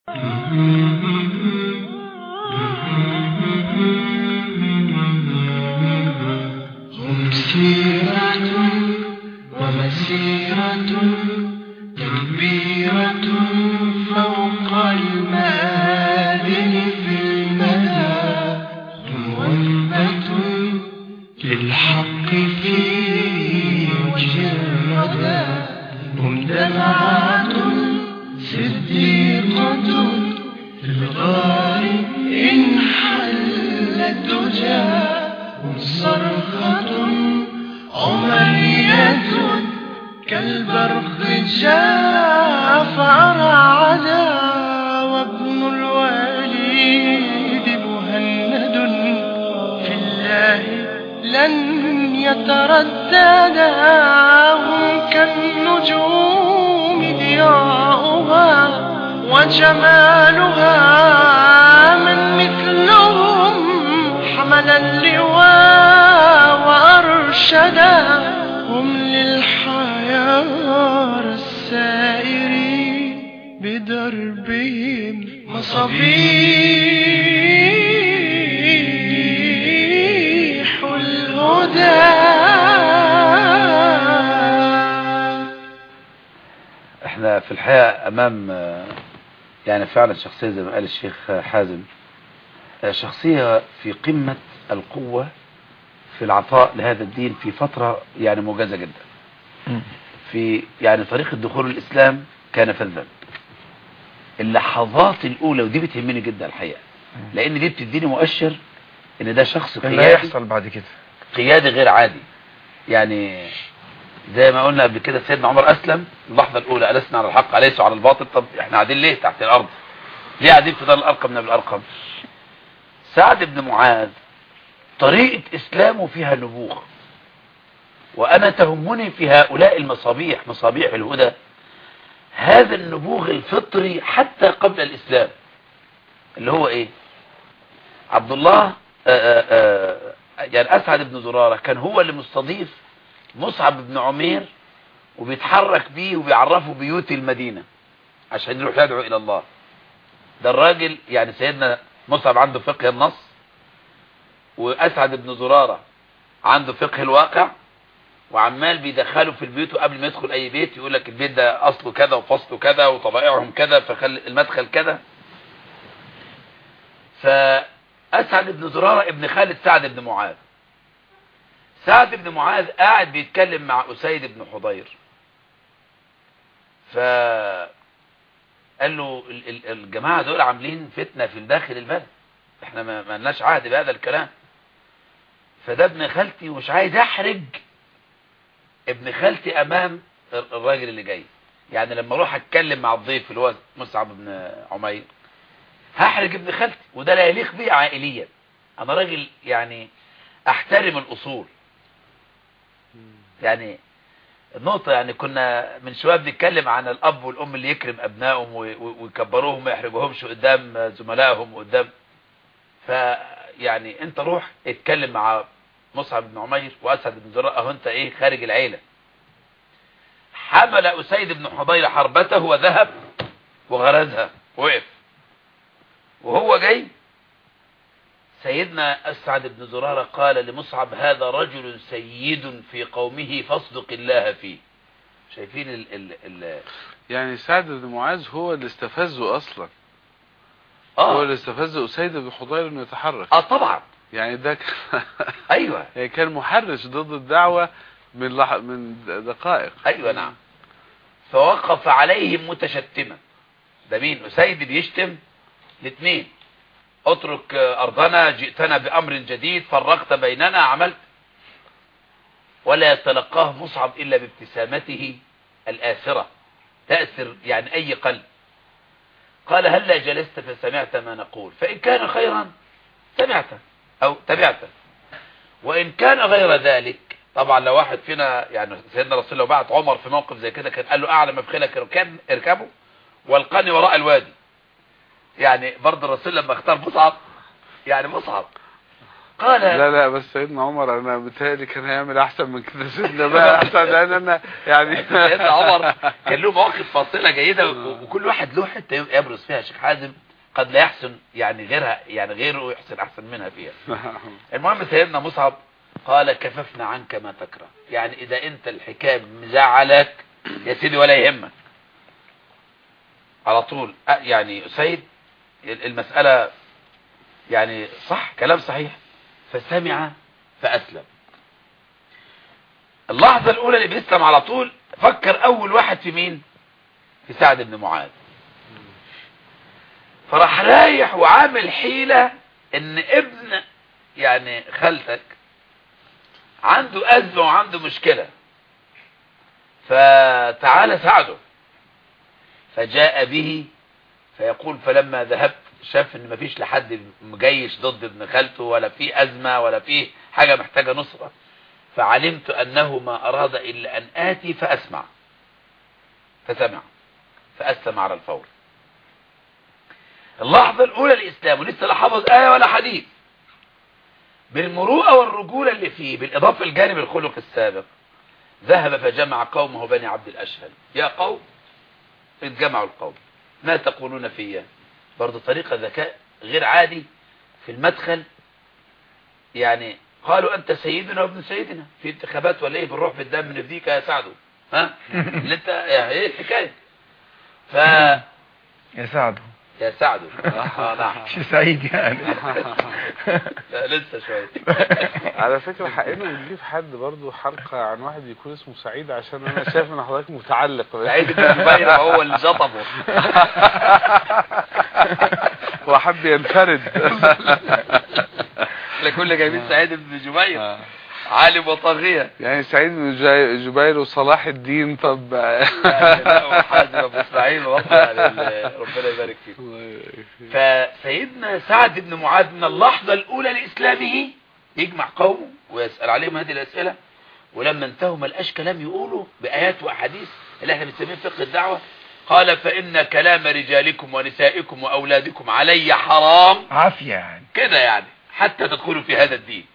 هم سيرة ومسيرة كبيرة فوق المآذن في المدى هم وثبة للحق في وجه الردى هم دمعة صديقة في الغار إن حل الدجى هم صرخة عمرية كالبرق جاء فرعدا وابن الوليد مهند في الله لن يترددا هم كالنجوم ضياؤها وجمالها من مثلهم حمل اللواء وأرشدا هم للحيار السائرين بدربهم مصابيح الهدى احنا في الحقيقة امام آه، يعني فعلا شخصية زي ما قال الشيخ حازم آه، شخصية في قمة القوة في العطاء لهذا الدين في فترة يعني موجزة جدا في يعني طريق الدخول الاسلام كان فذا اللحظات الاولى ودي بتهمني جدا الحقيقة لان دي بتديني مؤشر ان ده شخص اللي قيادي هيحصل بعد كده قيادي غير عادي يعني زي ما قلنا قبل كده سيدنا عمر اسلم اللحظه الاولى ألسنا على الحق أليسوا على الباطل طب احنا قاعدين ليه تحت الارض ليه قاعدين في دار الارقم من الارقم سعد بن معاذ طريقه اسلامه فيها نبوغ وانا تهمني في هؤلاء المصابيح مصابيح الهدى هذا النبوغ الفطري حتى قبل الاسلام اللي هو ايه عبد الله آآ آآ يعني اسعد بن زرارة كان هو اللي مستضيف مصعب بن عمير وبيتحرك بيه وبيعرفه بيوت المدينة عشان يروح يدعو الى الله ده الراجل يعني سيدنا مصعب عنده فقه النص واسعد بن زرارة عنده فقه الواقع وعمال بيدخله في البيوت وقبل ما يدخل اي بيت يقول لك البيت ده اصله كذا وفصله كذا وطبائعهم كذا فخل المدخل كذا فأسعد بن زرارة ابن خالد سعد بن معاذ سعد بن معاذ قاعد بيتكلم مع أسيد بن حضير ف قال له ال- ال- الجماعة دول عاملين فتنة في داخل البلد احنا ما ما لناش عهد بهذا الكلام فده ابن خالتي ومش عايز احرج ابن خالتي امام ال- الراجل اللي جاي يعني لما اروح اتكلم مع الضيف اللي هو مصعب بن عمير هحرج ابن خالتي وده لا يليق بي عائليا انا راجل يعني احترم الاصول يعني النقطة يعني كنا من شوية بنتكلم عن الاب والام اللي يكرم ابنائهم و- و- ويكبروهم ما يحرجوهمش قدام زملائهم وقدام فيعني انت روح اتكلم مع مصعب بن عمير واسعد بن زراء اهو انت ايه خارج العيلة حمل اسيد بن حضير حربته وذهب وغرزها وقف وهو جاي سيدنا أسعد بن زرارة قال لمصعب هذا رجل سيد في قومه فاصدق الله فيه شايفين ال ال ال يعني سعد بن معاذ هو اللي استفزه اصلا هو آه, اللي استفز اسيد بن حضير انه يتحرك آه طبعا يعني ده كان أيوة يعني كان محرش ضد الدعوة من لح... من دقائق أيوة نعم فوقف عليهم متشتما ده مين أسيد بيشتم الاثنين اترك أرضنا جئتنا بأمر جديد فرقت بيننا عملت ولا يتلقاه مصعب إلا بابتسامته الآثرة تأثر يعني أي قلب قال هلا جلست فسمعت ما نقول فإن كان خيرا سمعته أو تبعته وإن كان غير ذلك طبعا لو واحد فينا يعني سيدنا رسول الله بعت عمر في موقف زي كده كان قال له أعلى مفخلك اركب اركبه والقني وراء الوادي يعني برضه الرسول لما اختار مصعب يعني مصعب قال لا لا بس سيدنا عمر انا بتهيألي كان هيعمل احسن من كده سيدنا بقى احسن لان انا يعني سيدنا عمر كان له مواقف فاصله جيده و- وكل واحد له حته يبرز فيها شيخ حازم قد لا يحسن يعني غيرها يعني غيره يحسن احسن منها فيها المهم سيدنا مصعب قال كففنا عنك ما تكره يعني اذا انت الحكايه مزعلك يا سيدي ولا يهمك على طول أ- يعني سيد المسألة يعني صح كلام صحيح فسمع فأسلم اللحظة الأولى اللي بيسلم على طول فكر أول واحد في مين في سعد بن معاذ فراح رايح وعامل حيلة ان ابن يعني خالتك عنده أزمة وعنده مشكلة فتعال ساعده فجاء به فيقول فلما ذهبت شاف ان مفيش لحد مجيش ضد ابن خالته ولا في أزمة ولا في حاجة محتاجة نصرة فعلمت أنه ما أراد إلا أن آتي فأسمع فسمع فأسلم على الفور اللحظة الأولى الإسلام ولسه لا حفظ آية ولا حديث بالمروءة والرجولة اللي فيه بالإضافة لجانب الخلق السابق ذهب فجمع قومه بني عبد الأشهل يا قوم اتجمعوا القوم ما تقولون فيا برضو طريقة ذكاء غير عادي في المدخل يعني قالوا أنت سيدنا وابن سيدنا في انتخابات ولا إيه بنروح بالدم نفديك يا سعدو ها اللي انت يعني ايه الحكاية ف يا سعد يا سعدو آه نعم شي سعيد يعني لا لسه شوية على فكرة حقنا نجيب حد برضو حلقة عن واحد يكون اسمه سعيد عشان انا شايف ان حضرتك متعلق سعيد بن جبير هو اللي شطبه هو حب ينفرد احنا كنا جايبين سعيد بن جبير عالم وطاغية يعني سعيد بن جاي- جبير وصلاح الدين طب يعني لا وحازم ابو اسماعيل والله يعني ال- ربنا يبارك فيك فسيدنا سعد بن معاذ من اللحظة الأولى لإسلامه يجمع قومه ويسأل عليهم هذه الأسئلة ولما انتهوا ما لقاش كلام يقولوا بآيات وأحاديث اللي احنا بنسميه فقه الدعوة قال فإن كلام رجالكم ونسائكم وأولادكم علي حرام عافية يعني كده يعني حتى تدخلوا في هذا الدين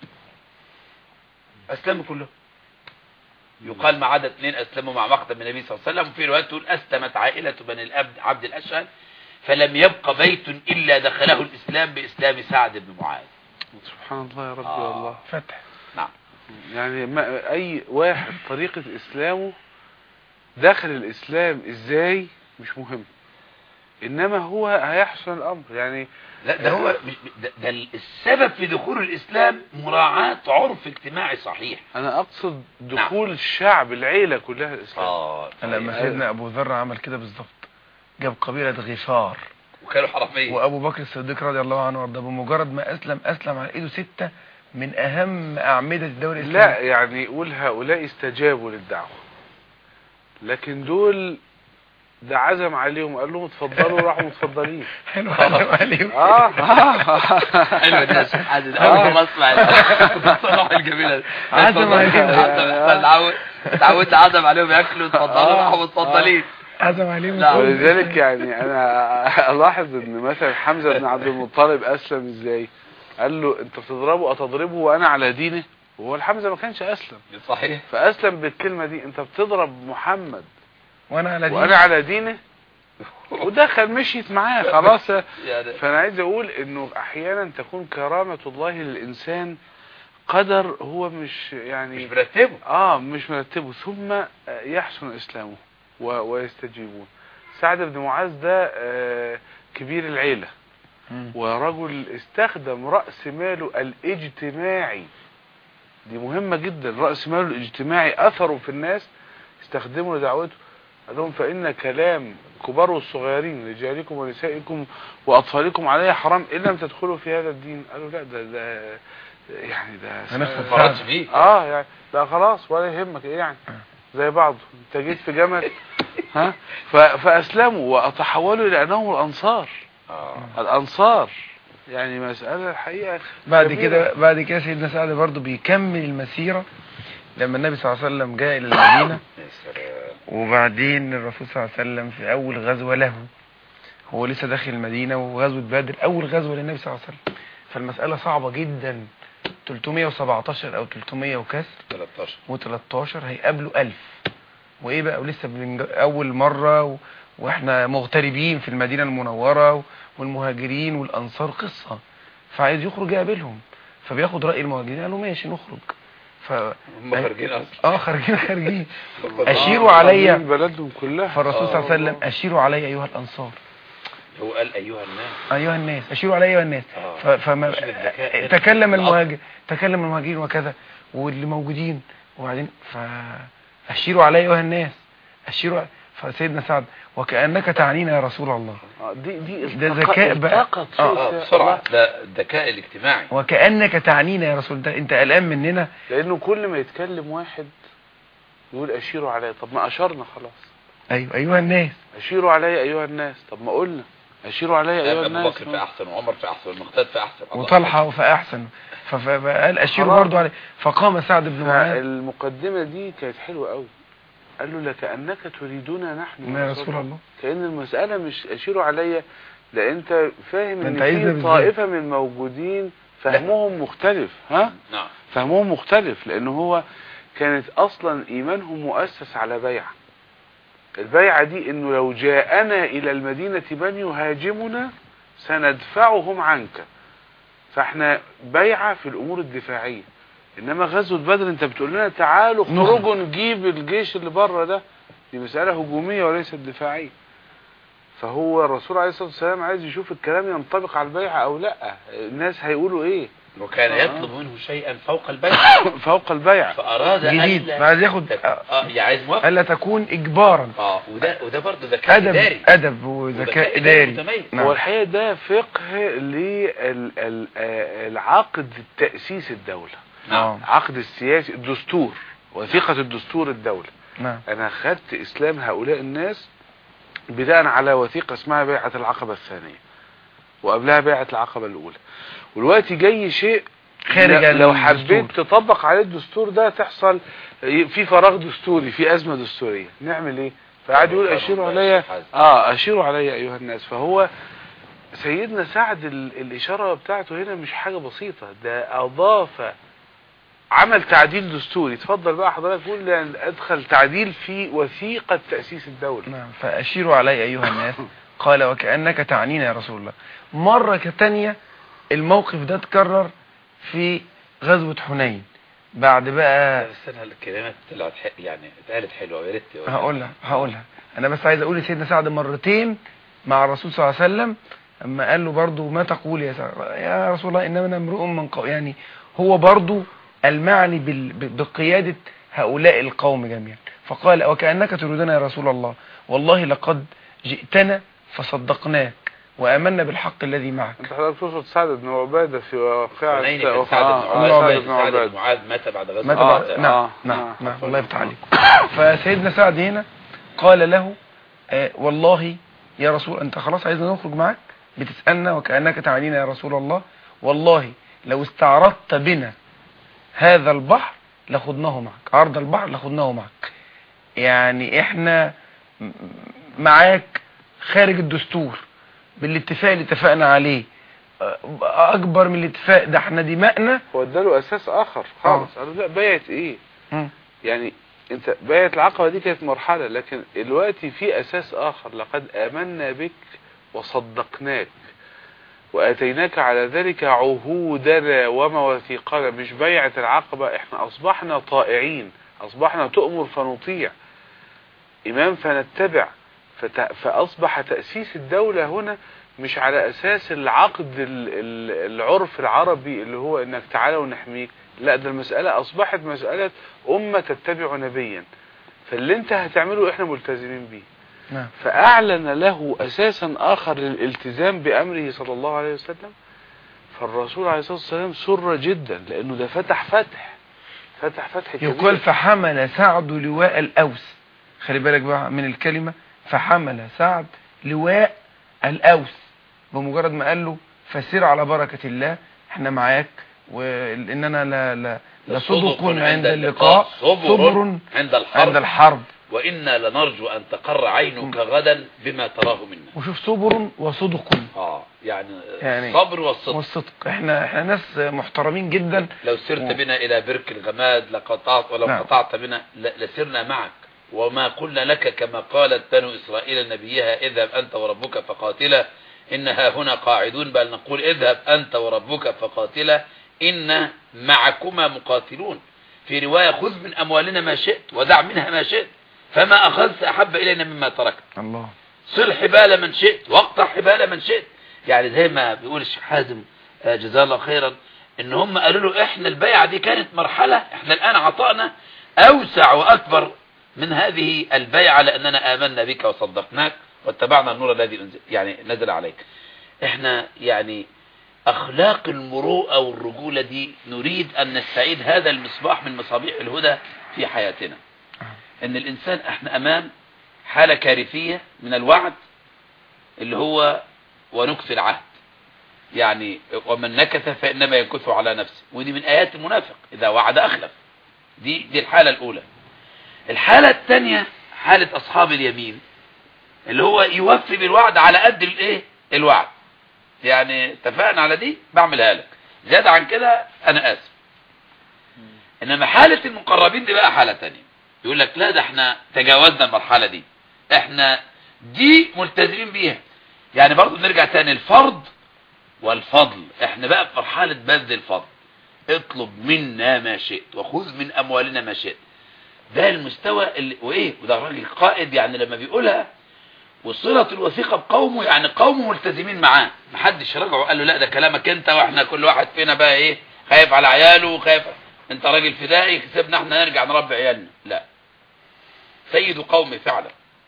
أسلموا كلهم يقال ما عدا اثنين أسلموا مع مقدم من النبي صلى الله عليه وسلم وفي رواية تقول أسلمت عائلة بني الأبد عبد الأشهل فلم يبق بيت إلا دخله الإسلام بإسلام سعد بن معاذ سبحان الله يا ربي آه. والله فتح نعم يعني ما اي واحد طريقة اسلامه داخل الاسلام ازاي مش مهم انما هو هيحسن الامر يعني لا ده هو مش ده, ده السبب في دخول الإسلام مراعاة عرف اجتماعي صحيح انا اقصد دخول الشعب العيلة كلها الاسلام آه لما صحيح. سيدنا ابو ذر عمل كده بالظبط جاب قبيلة غفار وكانوا حرامية وابو بكر الصديق رضي الله عنه وارضاه بمجرد ما اسلم اسلم على ايده ستة من اهم اعمدة الدولة لا الاسلامية يعني يقول هؤلاء استجابوا للدعوة لكن دول ده عزم عليهم قال لهم اتفضلوا راحوا متفضلين حلو عزم عليهم اه اه حلوة دي يا شيخ حازم أول ما أسمع الصراحة الجميلة دي. عزم عليهم. عزم تعود تعودنا عزم عليهم ياكلوا اتفضلوا راحوا متفضلين عزم عليهم لا، كله. ولذلك يعني انا الاحظ ان مثلا حمزة بن عبد المطلب اسلم ازاي قال له انت بتضربه اتضربه وانا على دينه وهو الحمزة ما كانش اسلم صحيح فاسلم بالكلمة دي انت بتضرب محمد وانا على دين وانا على دينه ودخل مشيت معاه خلاص يعني فانا عايز اقول انه احيانا تكون كرامة الله للانسان قدر هو مش يعني مش مرتبه اه مش مرتبه ثم آه، يحسن اسلامه و- ويستجيبون سعد بن معاذ ده آه، كبير العيلة مم. ورجل استخدم رأس ماله الاجتماعي دي مهمة جدا رأس ماله الاجتماعي أثره في الناس استخدمه لدعوته قال لهم فإن كلام كبار والصغيرين رجالكم ونسائكم وأطفالكم عليه حرام إن لم تدخلوا في هذا الدين قالوا لا ده ده يعني ده هنفهم ما فرطش فيه اه يعني لا خلاص ولا يهمك ايه يعني زي بعض انت جيت في جمل ها ف- فاسلموا وتحولوا الى انهم الانصار آه. الانصار يعني مسألة الحقيقة بعد كبيرة. كده بعد كده سيدنا سعد برضو بيكمل المسيرة لما النبي صلى الله عليه وسلم جاء الى المدينة يا سلام وبعدين الرسول صلى الله عليه وسلم في اول غزوة له هو لسه داخل المدينة وغزوة بدر اول غزوة للنبي صلى الله عليه وسلم فالمسألة صعبة جدا 317 او 300 وكسر 13 و13 هيقابلوا 1000 وايه بقى ولسه بنج... اول مره و... واحنا مغتربين في المدينه المنوره و... والمهاجرين والانصار قصه فعايز يخرج يقابلهم فبياخد راي المهاجرين قالوا ماشي نخرج ف هم خارجين اصلا اه خارجين خارجين والله. اشيروا عليا من بلدهم كلها فالرسول صلى الله عليه وسلم اشيروا علي ايها الانصار هو قال ايها الناس ايها الناس اشيروا علي ايها الناس آه. ف... فما شوف الذكاء هنا. تكلم الأب. المهاجر تكلم المهاجرين وكذا واللي موجودين وبعدين فاشيروا علي ايها الناس اشيروا فسيدنا سعد وكانك تعنينا يا رسول الله آه، دي دي ده ذكاء بقى. التقط فيه آه، اه سا- بسرعه ده الذكاء الاجتماعي وكانك تعنينا يا رسول الله انت قلقان مننا لانه كل ما يتكلم واحد يقول اشيروا عليا طب ما اشرنا خلاص ايوه ايها الناس اشيروا عليا ايها الناس طب ما قلنا اشيروا عليا ايها ابو الناس بكر في احسن وعمر في احسن والمقداد في احسن الله. وطلحه فاحسن ف- فقال اشيروا خلاص. برضو عليه فقام سعد بن معاذ فالمقدمة دي كانت حلوة قوي قال له لكأنك تريدنا نحن يا رسول الله كأن المسألة مش أشيروا عليا لا أنت فاهم ده إن أنت عايزنا في بالذات. طائفة من الموجودين فهمهم مختلف ها نعم فهمهم مختلف لأن هو كانت أصلا إيمانهم مؤسس على بيعة البيعة دي إنه لو جاءنا إلى المدينة من يهاجمنا سندفعهم عنك فاحنا بيعة في الأمور الدفاعية إنما غزوة بدر أنت بتقول لنا تعالوا نخرج. خرجوا نجيب الجيش اللي بره ده دي مسألة هجومية وليست دفاعية فهو الرسول عليه الصلاة والسلام عايز يشوف الكلام ينطبق على البيعة أو لا الناس هيقولوا إيه وكان آه. يطلب منه شيئا فوق البيت فوق البيعة فاراد جديد ألا فعايز ياخد اه يعني عايز موافق الا تكون اجبارا اه وده وده برضه ذكاء ادب اداري ادب وذكاء اداري متميز نعم. هو الحقيقة ده فقه للعقد تأسيس الدولة نعم عقد السياسي الدستور وثيقة الدستور الدولة نعم انا خدت اسلام هؤلاء الناس بناء على وثيقة اسمها بيعة العقبة الثانية وقبلها بيعة العقبة الاولى والوقت جاي شيء خارج ل- لو الدستور. حبيت تطبق عليه الدستور ده تحصل في فراغ دستوري في ازمة دستورية نعمل ايه فقعد يقول اشيروا عليا اه اشيروا عليا ايها الناس فهو سيدنا سعد ال- الاشارة بتاعته هنا مش حاجة بسيطة ده اضاف عمل تعديل دستوري اتفضل بقى حضرتك قول لي ادخل تعديل في وثيقة تأسيس الدولة نعم فأشيروا علي أيها الناس قال وكأنك تعنينا يا رسول الله مرة تانية الموقف ده اتكرر في غزوة حنين بعد بقى بس انا الكلمات طلعت ح- يعني اتقالت حلوه يا ريت هقولها هقولها انا بس عايز اقول لسيدنا سعد مرتين مع الرسول صلى الله عليه وسلم اما قال له برضو ما تقول يا سعد يا رسول الله انما انا امرؤ من قوم يعني هو برضو المعني بال- ب- بقيادة هؤلاء القوم جميعا فقال وكأنك تريدنا يا رسول الله والله لقد جئتنا فصدقناك وآمنا بالحق الذي معك انت حضرتك تقصد سعد بن عبادة في واقعة حنين كان وقع- سعد بن آه، معاذ سعد عبادة. بن سعد بن عبادة معاذ مات بعد غزوه مات آه، بعد- بدر. نعم آه، نعم آه. نعم الله يفتح عليك فسيدنا سعد هنا قال له آه والله يا رسول انت خلاص عايزنا نخرج معاك بتسألنا وكأنك تعنينا يا رسول الله والله لو استعرضت بنا هذا البحر لخدناه معك عرض البحر لخدناه معك يعني احنا م- معاك خارج الدستور بالاتفاق اللي اتفقنا عليه آه، اكبر من الاتفاق ده احنا دماءنا هو اداله اساس اخر خالص قالوا لا بيعة ايه مم. يعني انت بيعة العقبة دي كانت مرحلة لكن دلوقتي في اساس اخر لقد امنا بك وصدقناك واتيناك على ذلك عهودنا ومواثيقنا مش بيعة العقبة احنا اصبحنا طائعين اصبحنا تؤمر فنطيع امام فنتبع فت... فاصبح تأسيس الدولة هنا مش على اساس العقد ال... ال... العرف العربي اللي هو انك تعالى ونحميك لا ده المسألة اصبحت مسألة امة تتبع نبيا فاللي انت هتعمله احنا ملتزمين بيه نعم فأعلن له أساسا آخر للالتزام بأمره صلى الله عليه وسلم فالرسول عليه الصلاة والسلام سر جدا لأنه ده فتح فتح فتح فتح كبير يقال فحمل سعد لواء الأوس خلي بالك بقى من الكلمة فحمل سعد لواء الأوس بمجرد ما قال له فسير على بركة الله احنا معاك وإننا لا لا لصدق عند اللقاء صبر عند الحرب عند الحرب وإنا لنرجو أن تقر عينك غدا بما تراه منا وشوف صبر وصدق اه يعني, يعني الصبر والصدق والصدق احنا احنا ناس محترمين جدا لو سرت و- بنا إلى برك الغماد لقطعت ولو نعم. قطعت بنا ل- لسرنا معك وما قلنا لك كما قالت بنو إسرائيل نبيها اذهب أنت وربك فقاتلا إنها هنا قاعدون بل نقول اذهب أنت وربك فقاتلا إن معكما مقاتلون في رواية خذ من أموالنا ما شئت ودع منها ما شئت فما أخذت أحب إلينا مما تركت الله صل حبال من شئت واقطع حبال من شئت يعني زي ما بيقول الشيخ حازم آه، جزاه الله خيرا ان هم قالوا له احنا البيعة دي كانت مرحلة احنا الان عطانا اوسع واكبر من هذه البيعة لاننا امنا بك وصدقناك واتبعنا النور الذي انزل يعني نزل عليك احنا يعني اخلاق المروءة والرجولة دي نريد ان نستعيد هذا المصباح من مصابيح الهدى في حياتنا ان الانسان احنا امام حالة كارثية من الوعد اللي هو ونكث العهد يعني ومن نكث فإنما ينكث على نفسه ودي من آيات المنافق إذا وعد أخلف دي دي الحالة الأولى الحالة الثانية حالة أصحاب اليمين اللي هو يوفي بالوعد على قد الايه الوعد يعني اتفقنا على دي بعملها لك زيادة عن كده أنا آسف إنما حالة المقربين دي بقى حالة تانية يقول لك لا ده احنا تجاوزنا المرحلة دي احنا دي ملتزمين بيها يعني برضو نرجع تاني الفرض والفضل احنا بقى في مرحلة بذل الفضل اطلب منا ما شئت وخذ من اموالنا ما شئت ده المستوى اللي وايه وده راجل قائد يعني لما بيقولها وصلة الوثيقة بقومه يعني قومه ملتزمين معاه محدش رجعه قال له لا ده كلامك انت واحنا كل واحد فينا بقى ايه خايف على عياله وخايف انت راجل فدائي كسبنا احنا نرجع نربي عيالنا لا سيد قومي فعلا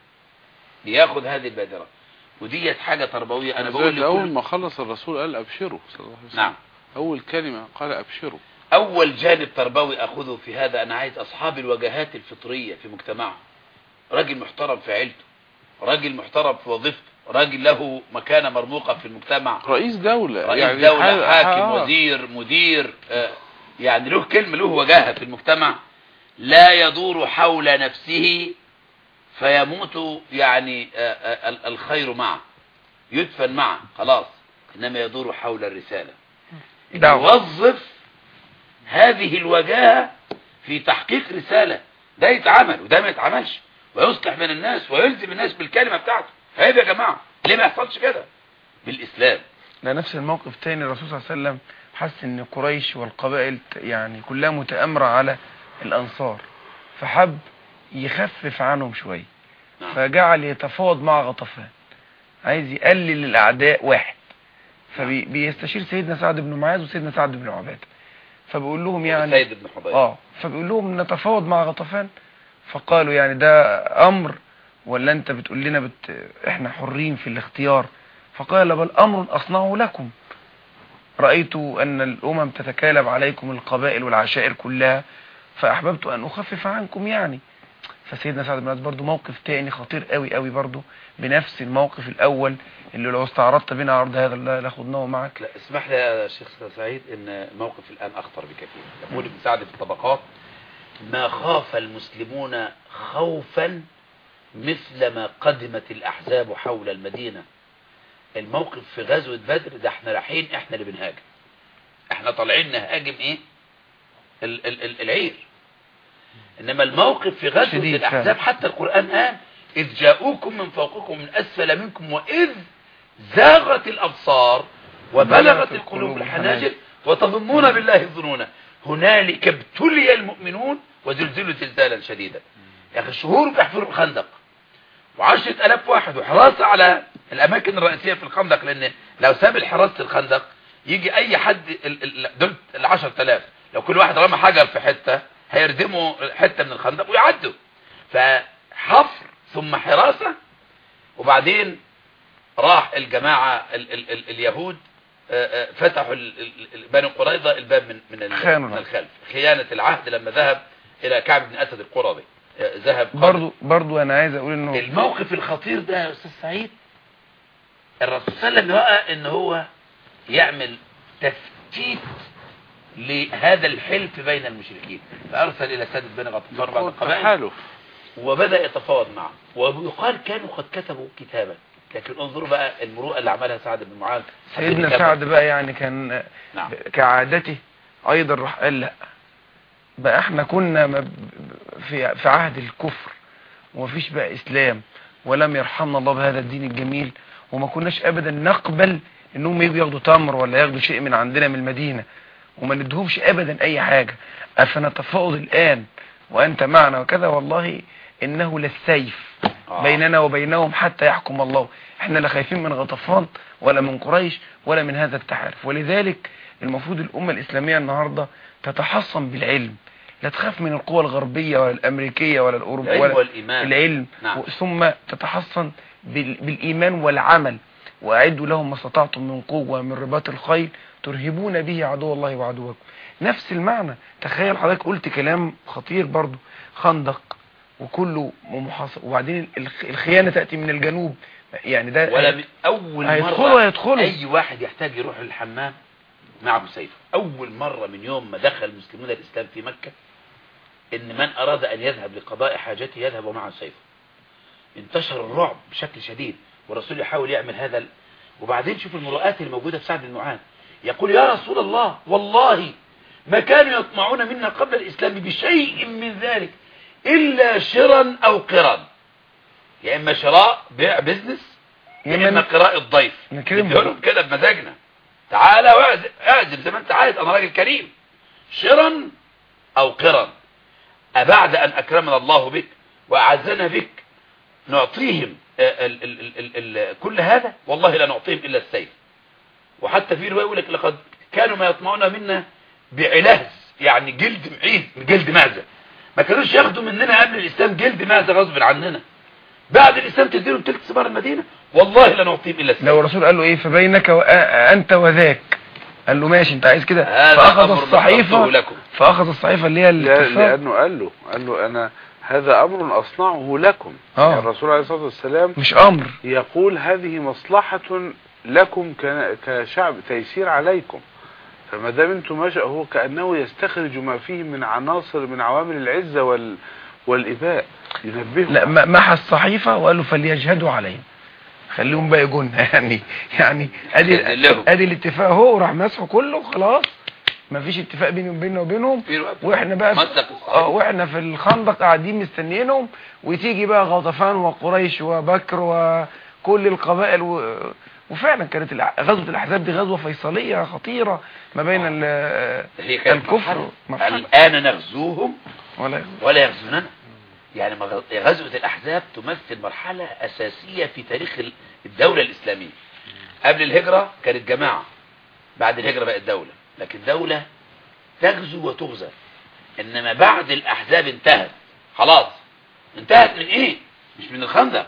بياخد هذه البادرة وديت حاجة تربوية انا بقول لذلك اول لكل ما خلص الرسول قال ابشروا صلى الله عليه وسلم نعم اول كلمة قال ابشروا اول جانب تربوي اخذه في هذا انا عايز اصحاب الوجهات الفطرية في مجتمعه راجل محترم في عيلته راجل محترم في وظيفته راجل له مكانة مرموقة في المجتمع رئيس دولة رئيس يعني دولة حال- حاكم آه. وزير مدير آه، يعني له كلمة له وجاهة في المجتمع لا يدور حول نفسه فيموت يعني آه، آه، ال- الخير معه يدفن معه خلاص إنما يدور حول الرسالة دعوة. يوظف هذه الوجاهة في تحقيق رسالة ده يتعمل وده ما يتعملش ويصلح من الناس ويلزم الناس بالكلمة بتاعته عيب يا جماعة ليه ما يحصلش كده بالإسلام لا نفس الموقف تاني الرسول صلى الله عليه وسلم حس ان قريش والقبائل ت- يعني كلها متآمرة على الانصار فحب يخفف عنهم شوية نعم. فجعل يتفاوض مع غطفان عايز يقلل الاعداء واحد فبيستشير سيدنا سعد بن معاذ وسيدنا سعد بن عبادة فبيقول لهم يعني سيد بن حضير اه فبيقول لهم نتفاوض مع غطفان فقالوا يعني ده امر ولا انت بتقول لنا بت... احنا حرين في الاختيار فقال بل امر اصنعه لكم رأيت ان الامم تتكالب عليكم القبائل والعشائر كلها فاحببت ان اخفف عنكم يعني فسيدنا سعد بن معاذ برضو موقف تاني خطير قوي قوي برضو بنفس الموقف الاول اللي لو استعرضت بنا عرض هذا لا لاخدناه معك لا اسمح لي يا شيخ سعيد ان الموقف الان اخطر بكثير يقول ابن سعد في الطبقات ما خاف المسلمون خوفا مثل ما قدمت الاحزاب حول المدينة الموقف في غزوة بدر ده احنا رايحين احنا اللي بنهاجم احنا طالعين نهاجم ايه ال ال ال العير انما الموقف في غزوة شديد الاحزاب فعلا. حتى القرآن قال اذ جاءوكم من فوقكم من اسفل منكم واذ زاغت الابصار وبلغت القلوب الحناجر وتظنون بالله الظنون هنالك ابتلي المؤمنون وزلزلوا زلزالا شديدا يا اخي شهور بيحفروا الخندق وعشرة الاف واحد وحراسة على الاماكن الرئيسية في الخندق لان لو ساب الحراسة الخندق يجي اي حد ال- ال- دول العشر تلاف لو كل واحد رمى حجر في حتة هيردموا حتة من الخندق ويعدوا فحفر ثم حراسة وبعدين راح الجماعة ال ال ال اليهود آه، آه، فتحوا ال- ال- ال- بني قريظة الباب من من, ال- خانوا من العهد. الخلف خيانة العهد لما ذهب إلى كعب بن أسد القرظي آه، ذهب قبل. برضو برضو انا عايز اقول انه الموقف الخطير ده يا أستاذ سعيد الرسول صلى الله عليه وسلم رأى إن هو يعمل تفتيت لهذا الحلف بين المشركين فأرسل إلى سادة بن غطفان بعض القبائل تحالف وبدأ يتفاوض معه ويقال كانوا قد كتبوا كتابا لكن انظروا بقى المروءه اللي عملها سعد بن معاذ سيدنا حد سعد بقى يعني كان نعم كعادته ايضا راح قال لا بقى احنا كنا م- في في عهد الكفر ومفيش بقى اسلام ولم يرحمنا الله بهذا الدين الجميل وما كناش ابدا نقبل انهم يجوا ياخدوا تمر ولا ياخدوا شيء من عندنا من المدينة وما ندهمش ابدا اي حاجة افنتفاوض الان وانت معنا وكذا والله انه للسيف آه. بيننا وبينهم حتى يحكم الله احنا لا خايفين من غطفان ولا من قريش ولا من هذا التحالف ولذلك المفروض الأمة الإسلامية النهاردة تتحصن بالعلم لا تخاف من القوى الغربية ولا الأمريكية ولا الأوروبية العلم ولا والإيمان العلم نعم. و- ثم تتحصن بال- بالإيمان والعمل وأعدوا لهم ما استطعتم من قوة من رباط الخيل ترهبون به عدو الله وعدوكم نفس المعنى تخيل حضرتك قلت كلام خطير برضو خندق وكله محاصر وبعدين الخ- الخيانة تأتي من الجنوب يعني ده ولا من اول هيدخلوا مره هيدخلوا. اي واحد يحتاج يروح للحمام معه سيف اول مره من يوم ما دخل المسلمون الاسلام في مكه ان من اراد ان يذهب لقضاء حاجته يذهب ومعه سيف انتشر الرعب بشكل شديد والرسول يحاول يعمل هذا ال... وبعدين شوف المرؤات الموجوده في سعد بن معاذ يقول يا رسول الله والله ما كانوا يطمعون منا قبل الاسلام بشيء من ذلك الا شرا او قرا يا اما شراء بيع بزنس يا يا اما إما قراءة ضيف نكرمهم. نديهم كده بمزاجنا تعالى واعزم اعزم زي ما انت عايز انا راجل كريم شرا او قرا أبعد أن أكرمنا الله بك وأعزنا بك نعطيهم آه، ال ال ال ال ال كل هذا والله لا نعطيهم إلا السيف وحتى في رواية يقول لك لقد كانوا ما يطمعون منا بعلاز يعني جلد معيز جلد معزة ما كانوش ياخدوا مننا قبل الإسلام جلد معزة غصب عننا بعد الإسلام تديرهم تلك ثمار المدينة والله لا نعطيهم إلا السيف لو الرسول قال له ايه فبينك وانت وذاك قال له ماشي انت عايز كده هذا فاخذ أمر الصحيفة نحطه لكم. فاخذ الصحيفة اللي هي لا الاتفاق لأنه قال له قال له أنا هذا أمر أصنعه لكم آه. يعني الرسول عليه الصلاة والسلام مش امر يقول هذه مصلحة لكم ك- كشعب تيسير عليكم فما دام انتم ماشي هو كأنه يستخرج ما فيه من عناصر من عوامل العزة وال والإباء ينبههم لا م- محى الصحيفة وقال له فليجهدوا علينا خليهم بقى يجونا يعني يعني ادي يأذن لهم. ادي الاتفاق اهو وراح مسحه كله خلاص مفيش اتفاق بيني وبيننا وبينهم في الوقت واحنا بقى مسك في الصحيفة. اه واحنا في الخندق قاعدين مستنيينهم وتيجي بقى غطفان وقريش وبكر وكل القبائل و... وفعلا كانت الع- غزوة الأحزاب دي غزوة فيصلية خطيرة ما بين ال هي كانت الكفر مرحلة. مرحلة. الآن نغزوهم ولا ولا يغزوننا يعني مغ- غزوة الأحزاب تمثل مرحلة أساسية في تاريخ ال- الدولة الإسلامية قبل الهجرة كانت جماعة بعد الهجرة بقت دولة لكن دولة تغزو وتغزى إنما بعد الأحزاب انتهت خلاص انتهت من إيه مش من الخندق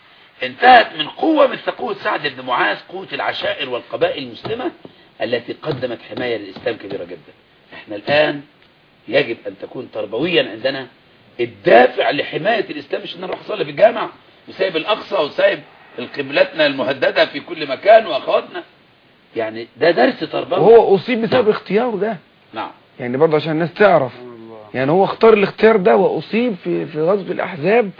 انتهت من قوة مثل قوة سعد بن معاذ قوة العشائر والقبائل المسلمة التي قدمت حماية للإسلام كبيرة جدا احنا الآن يجب أن تكون تربويا عندنا الدافع لحماية الإسلام مش ان نروح نصلي في الجامع وسايب الأقصى وسايب القبلتنا المهددة في كل مكان وأخواتنا يعني ده درس تربوي وهو أصيب بسبب اختياره ده نعم يعني برضه عشان الناس تعرف يعني هو اختار الاختيار ده وأصيب في في غزوة الأحزاب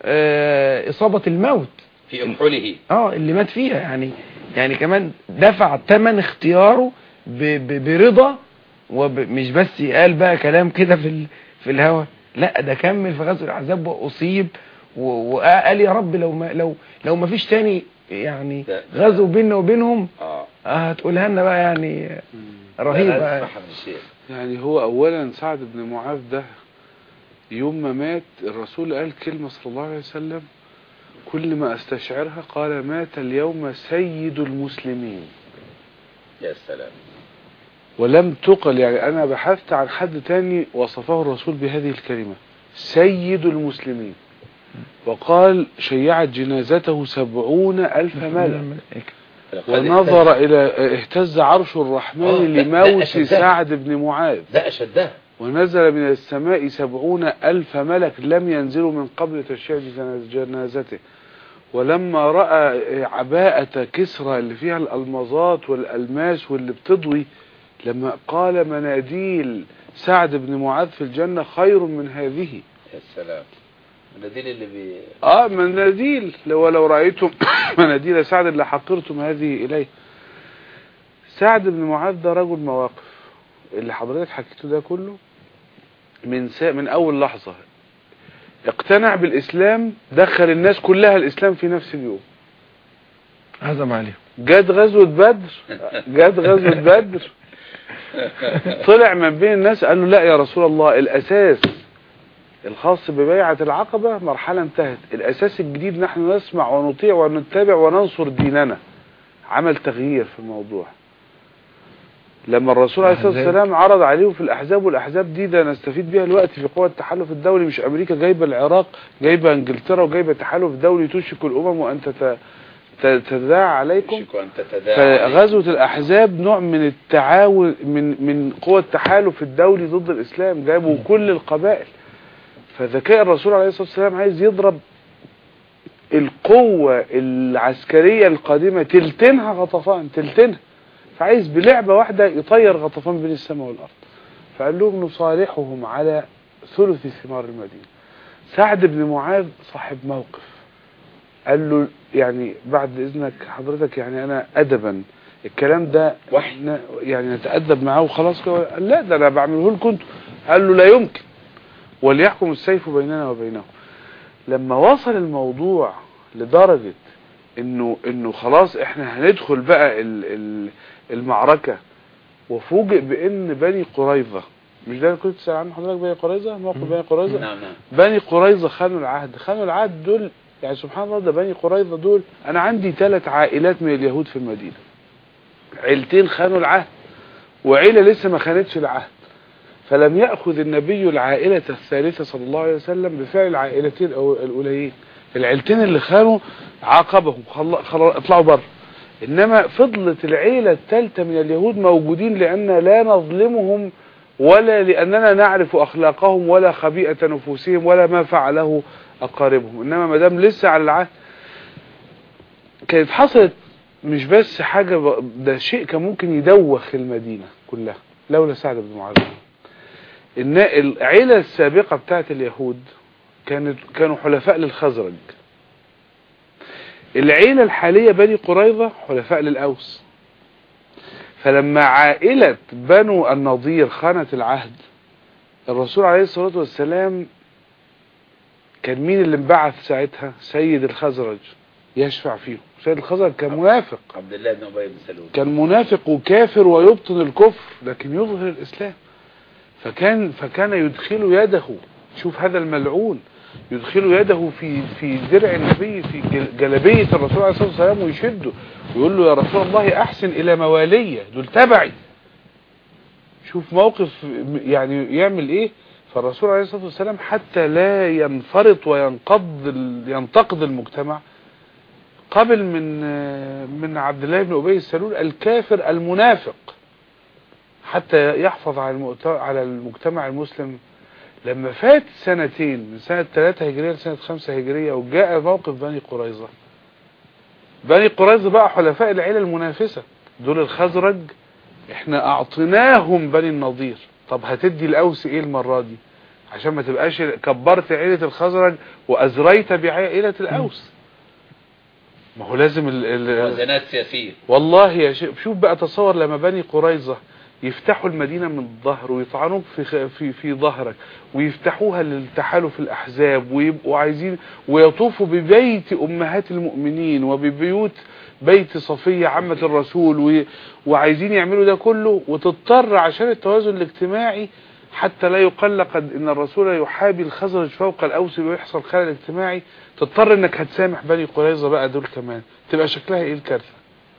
آه، إصابة الموت في أكحله اه اللي مات فيها يعني يعني كمان دفع ثمن اختياره ب- ب- برضا ومش بس قال بقى كلام كده في ال- في الهوا لا ده كمل في غزوة الأحزاب وأصيب و- وقال يا رب لو ما لو لو ما فيش تاني يعني ده- غزو بيننا وبينهم اه آه، هتقولها لنا بقى يعني رهيبة لا، لا، يعني. اسمعها من الشيخ. يعني هو أولا سعد بن معاذ ده يوم ما مات الرسول قال كلمة صلى الله عليه وسلم كل ما استشعرها قال مات اليوم سيد المسلمين يا سلام ولم تقل يعني أنا بحثت عن حد تاني وصفه الرسول بهذه الكلمة سيد المسلمين وقال شيعت جنازته سبعون ألف ملك لقد ونظر إلى اهتز عرش آه، الرحمن ده- ده لموت أشدها. سعد بن معاذ ده أشدها ونزل من السماء سبعون ألف ملك لم ينزلوا من قبل تشييع جناز- جنازته ولما رأى عباءة كسرى اللي فيها الألمظات والألماس واللي بتضوي لما قال مناديل سعد بن معاذ في الجنة خير من هذه يا سلام الناديل اللي بي اه مناديل لو لو رأيتم مناديل سعد اللي حقرتم هذه إليه سعد بن معاذ ده رجل مواقف اللي حضرتك حكيته ده كله من سا من أول لحظة اقتنع بالإسلام دخل الناس كلها الإسلام في نفس اليوم هزم عليهم جت غزوة بدر جت غزوة بدر طلع من بين الناس قال له لا يا رسول الله الأساس الخاص ببيعة العقبة مرحلة انتهت الأساس الجديد نحن نسمع ونطيع ونتبع وننصر ديننا عمل تغيير في الموضوع لما الرسول عليه الصلاة الأحزاب. والسلام عرض عليه في الأحزاب والأحزاب دي ده نستفيد بيها الوقت في قوى التحالف الدولي مش أمريكا جايبة العراق جايبة انجلترا وجايبة تحالف دولي تشرك الأمم وأن تت- ت- تتداعى عليكم يشك أن تتداعى فغزوة الأحزاب نوع من التعاون من من قوى التحالف الدولي ضد الإسلام جابوا كل القبائل فذكاء الرسول عليه الصلاة والسلام عايز يضرب القوة العسكرية القادمة تلتينها غطفان تلتينها فعايز بلعبة واحدة يطير غطفان بين السماء والأرض فقال لهم نصالحهم على ثلث ثمار المدينة سعد بن معاذ صاحب موقف قال له يعني بعد اذنك حضرتك يعني انا ادبا الكلام ده واحنا يعني نتادب معاه وخلاص كده قال لا ده انا بعمله لكم انتوا قال له لا يمكن وليحكم السيف بيننا وبينهم لما وصل الموضوع لدرجة انه انه خلاص احنا هندخل بقى ال- ال- المعركة وفوجئ بان بني قريظة مش ده اللي كنت تسأل عنه حضرتك بني قريظة موقف بني قريظة نعم نعم بني قريظة خانوا العهد خانوا العهد دول يعني سبحان الله ده بني قريظة دول انا عندي ثلاث عائلات من اليهود في المدينة عيلتين خانوا العهد وعيلة لسه ما خانتش العهد فلم يأخذ النبي العائلة الثالثة صلى الله عليه وسلم بفعل العائلتين أو الأوليين العيلتين اللي خانوا عاقبهم خل... خل... اطلعوا بره إنما فضلت العيلة الثالثة من اليهود موجودين لأن لا نظلمهم ولا لأننا نعرف أخلاقهم ولا خبيئة نفوسهم ولا ما فعله أقاربهم إنما ما دام لسه على العهد كانت حصلت مش بس حاجة ب- ده شيء كان ممكن يدوخ المدينة كلها لولا سعد بن معاذ إن العيلة السابقة بتاعت اليهود كانت كانوا حلفاء للخزرج العيلة الحالية بني قريظة حلفاء للأوس فلما عائلة بنو النضير خانت العهد الرسول عليه الصلاة والسلام كان مين اللي انبعث ساعتها سيد الخزرج يشفع فيهم سيد الخزرج كان منافق عبد الله بن أبي بن سلول كان منافق وكافر ويبطن الكفر لكن يظهر الإسلام فكان فكان يدخل يده شوف هذا الملعون يدخل يده في في درع النبي في جل- جلبية الرسول عليه الصلاة والسلام ويشده ويقول له يا رسول الله أحسن إلى موالية دول تبعي شوف موقف يعني يعمل إيه فالرسول عليه الصلاة والسلام حتى لا ينفرط وينقض ال- ينتقد المجتمع قبل من من عبد الله بن أبي السلول الكافر المنافق حتى يحفظ على المؤت- على المجتمع المسلم لما فات سنتين من سنة 3 هجرية لسنة 5 هجرية وجاء موقف بني قريظة بني قريظة بقى حلفاء العيلة المنافسة دول الخزرج احنا اعطيناهم بني النضير طب هتدي الاوس ايه المرة دي عشان ما تبقاش كبرت عيلة الخزرج وازريت بعيلة الاوس ما هو لازم ال ال وزنات سياسية والله يا شيخ شوف بقى تصور لما بني قريظة يفتحوا المدينة من الظهر ويطعنوك في خ- في في ظهرك ويفتحوها للتحالف الأحزاب ويبقوا عايزين ويطوفوا ببيت أمهات المؤمنين وببيوت بيت صفية عمة الرسول و- وعايزين يعملوا ده كله وتضطر عشان التوازن الاجتماعي حتى لا يقال قد ان الرسول يحابي الخزرج فوق الاوس ويحصل خلل اجتماعي تضطر انك هتسامح بني قريظة بقى دول كمان تبقى شكلها ايه الكارثة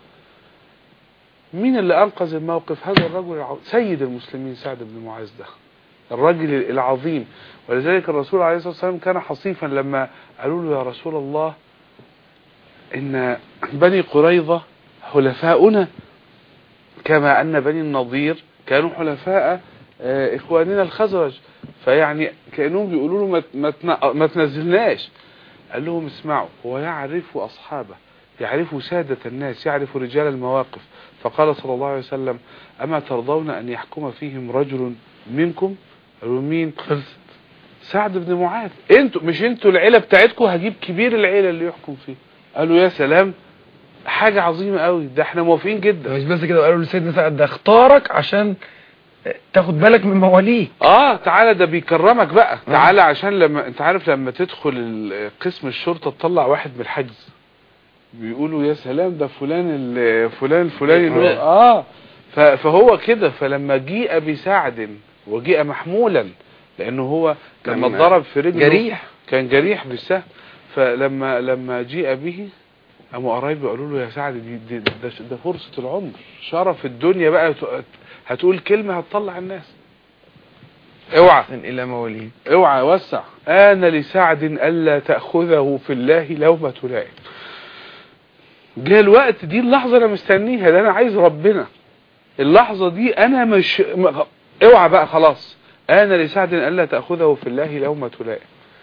مين اللي انقذ الموقف هذا الرجل العظيم سيد المسلمين سعد بن معاذ ده الرجل العظيم ولذلك الرسول عليه الصلاة والسلام كان حصيفا لما قالوا له يا رسول الله ان بني قريظة حلفاؤنا كما ان بني النضير كانوا حلفاء آه، اخواننا الخزرج فيعني كانهم بيقولوا له ما- ما تن- ما تنزلناش قال لهم اسمعوا هو يعرف اصحابه يعرف سادة الناس يعرف رجال المواقف فقال صلى الله عليه وسلم أما ترضون أن يحكم فيهم رجل منكم قالوا مين خلصت سعد بن معاذ انتوا مش انتوا العيله بتاعتكم هجيب كبير العيله اللي يحكم فيه قالوا يا سلام حاجه عظيمه قوي ده احنا موافقين جدا مش بس كده وقالوا لسيدنا سعد ده اختارك عشان تاخد بالك من مواليك اه تعالى ده بيكرمك بقى تعالى عشان لما انت عارف لما تدخل ال- قسم الشرطه تطلع واحد من الحجز بيقولوا يا سلام ده فلان ال- فلان الفلاني اللي هو- اه ف- فهو كده فلما جيء بسعد وجيء محمولا لانه هو لما كان اتضرب في رجله جريح كان جريح بالسهم فلما لما جيء به قاموا قرايبه قالوا له يا سعد دي, دي ده, ده فرصة العمر شرف الدنيا بقى ت- هتقول كلمة هتطلع الناس اوعى الى مواليك اوعى وسع آن لسعد ألا تأخذه في الله لومة لائم جاء الوقت دي اللحظة أنا مستنيها ده أنا عايز ربنا اللحظة دي أنا مش م- اوعى بقى خلاص آن لسعد ألا تأخذه في الله لومة لائم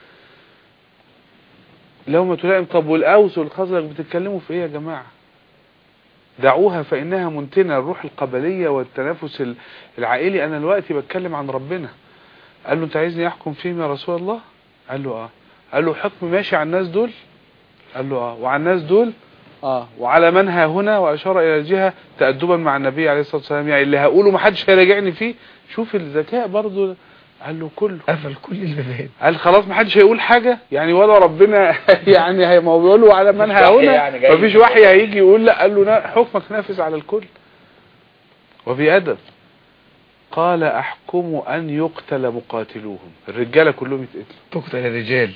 لومة لائم طب والأوس والخزرج بتتكلموا في إيه يا جماعة دعوها فإنها منتنة الروح القبلية والتنافس ال- العائلي أنا دلوقتي بتكلم عن ربنا قال له انت عايزني احكم فيهم يا رسول الله قال له اه قال له حكم ماشي على الناس دول قال له اه وعلى الناس دول اه وعلى من ها هنا واشار الى الجهه تادبا مع النبي عليه الصلاه والسلام يعني اللي هقوله ما حدش هيراجعني فيه شوف الذكاء برضه قال له كله قفل كل البيبان قال خلاص ما حدش هيقول حاجه يعني ولا ربنا يعني هي- ما هو بيقول له على من ها وحي هنا يعني جاي. مفيش وحي هيجي يقول لا قال له نا- حكمك نافذ على الكل وبأدب قال احكم ان يقتل مقاتلوهم الرجاله كلهم يتقتلوا تقتل الرجال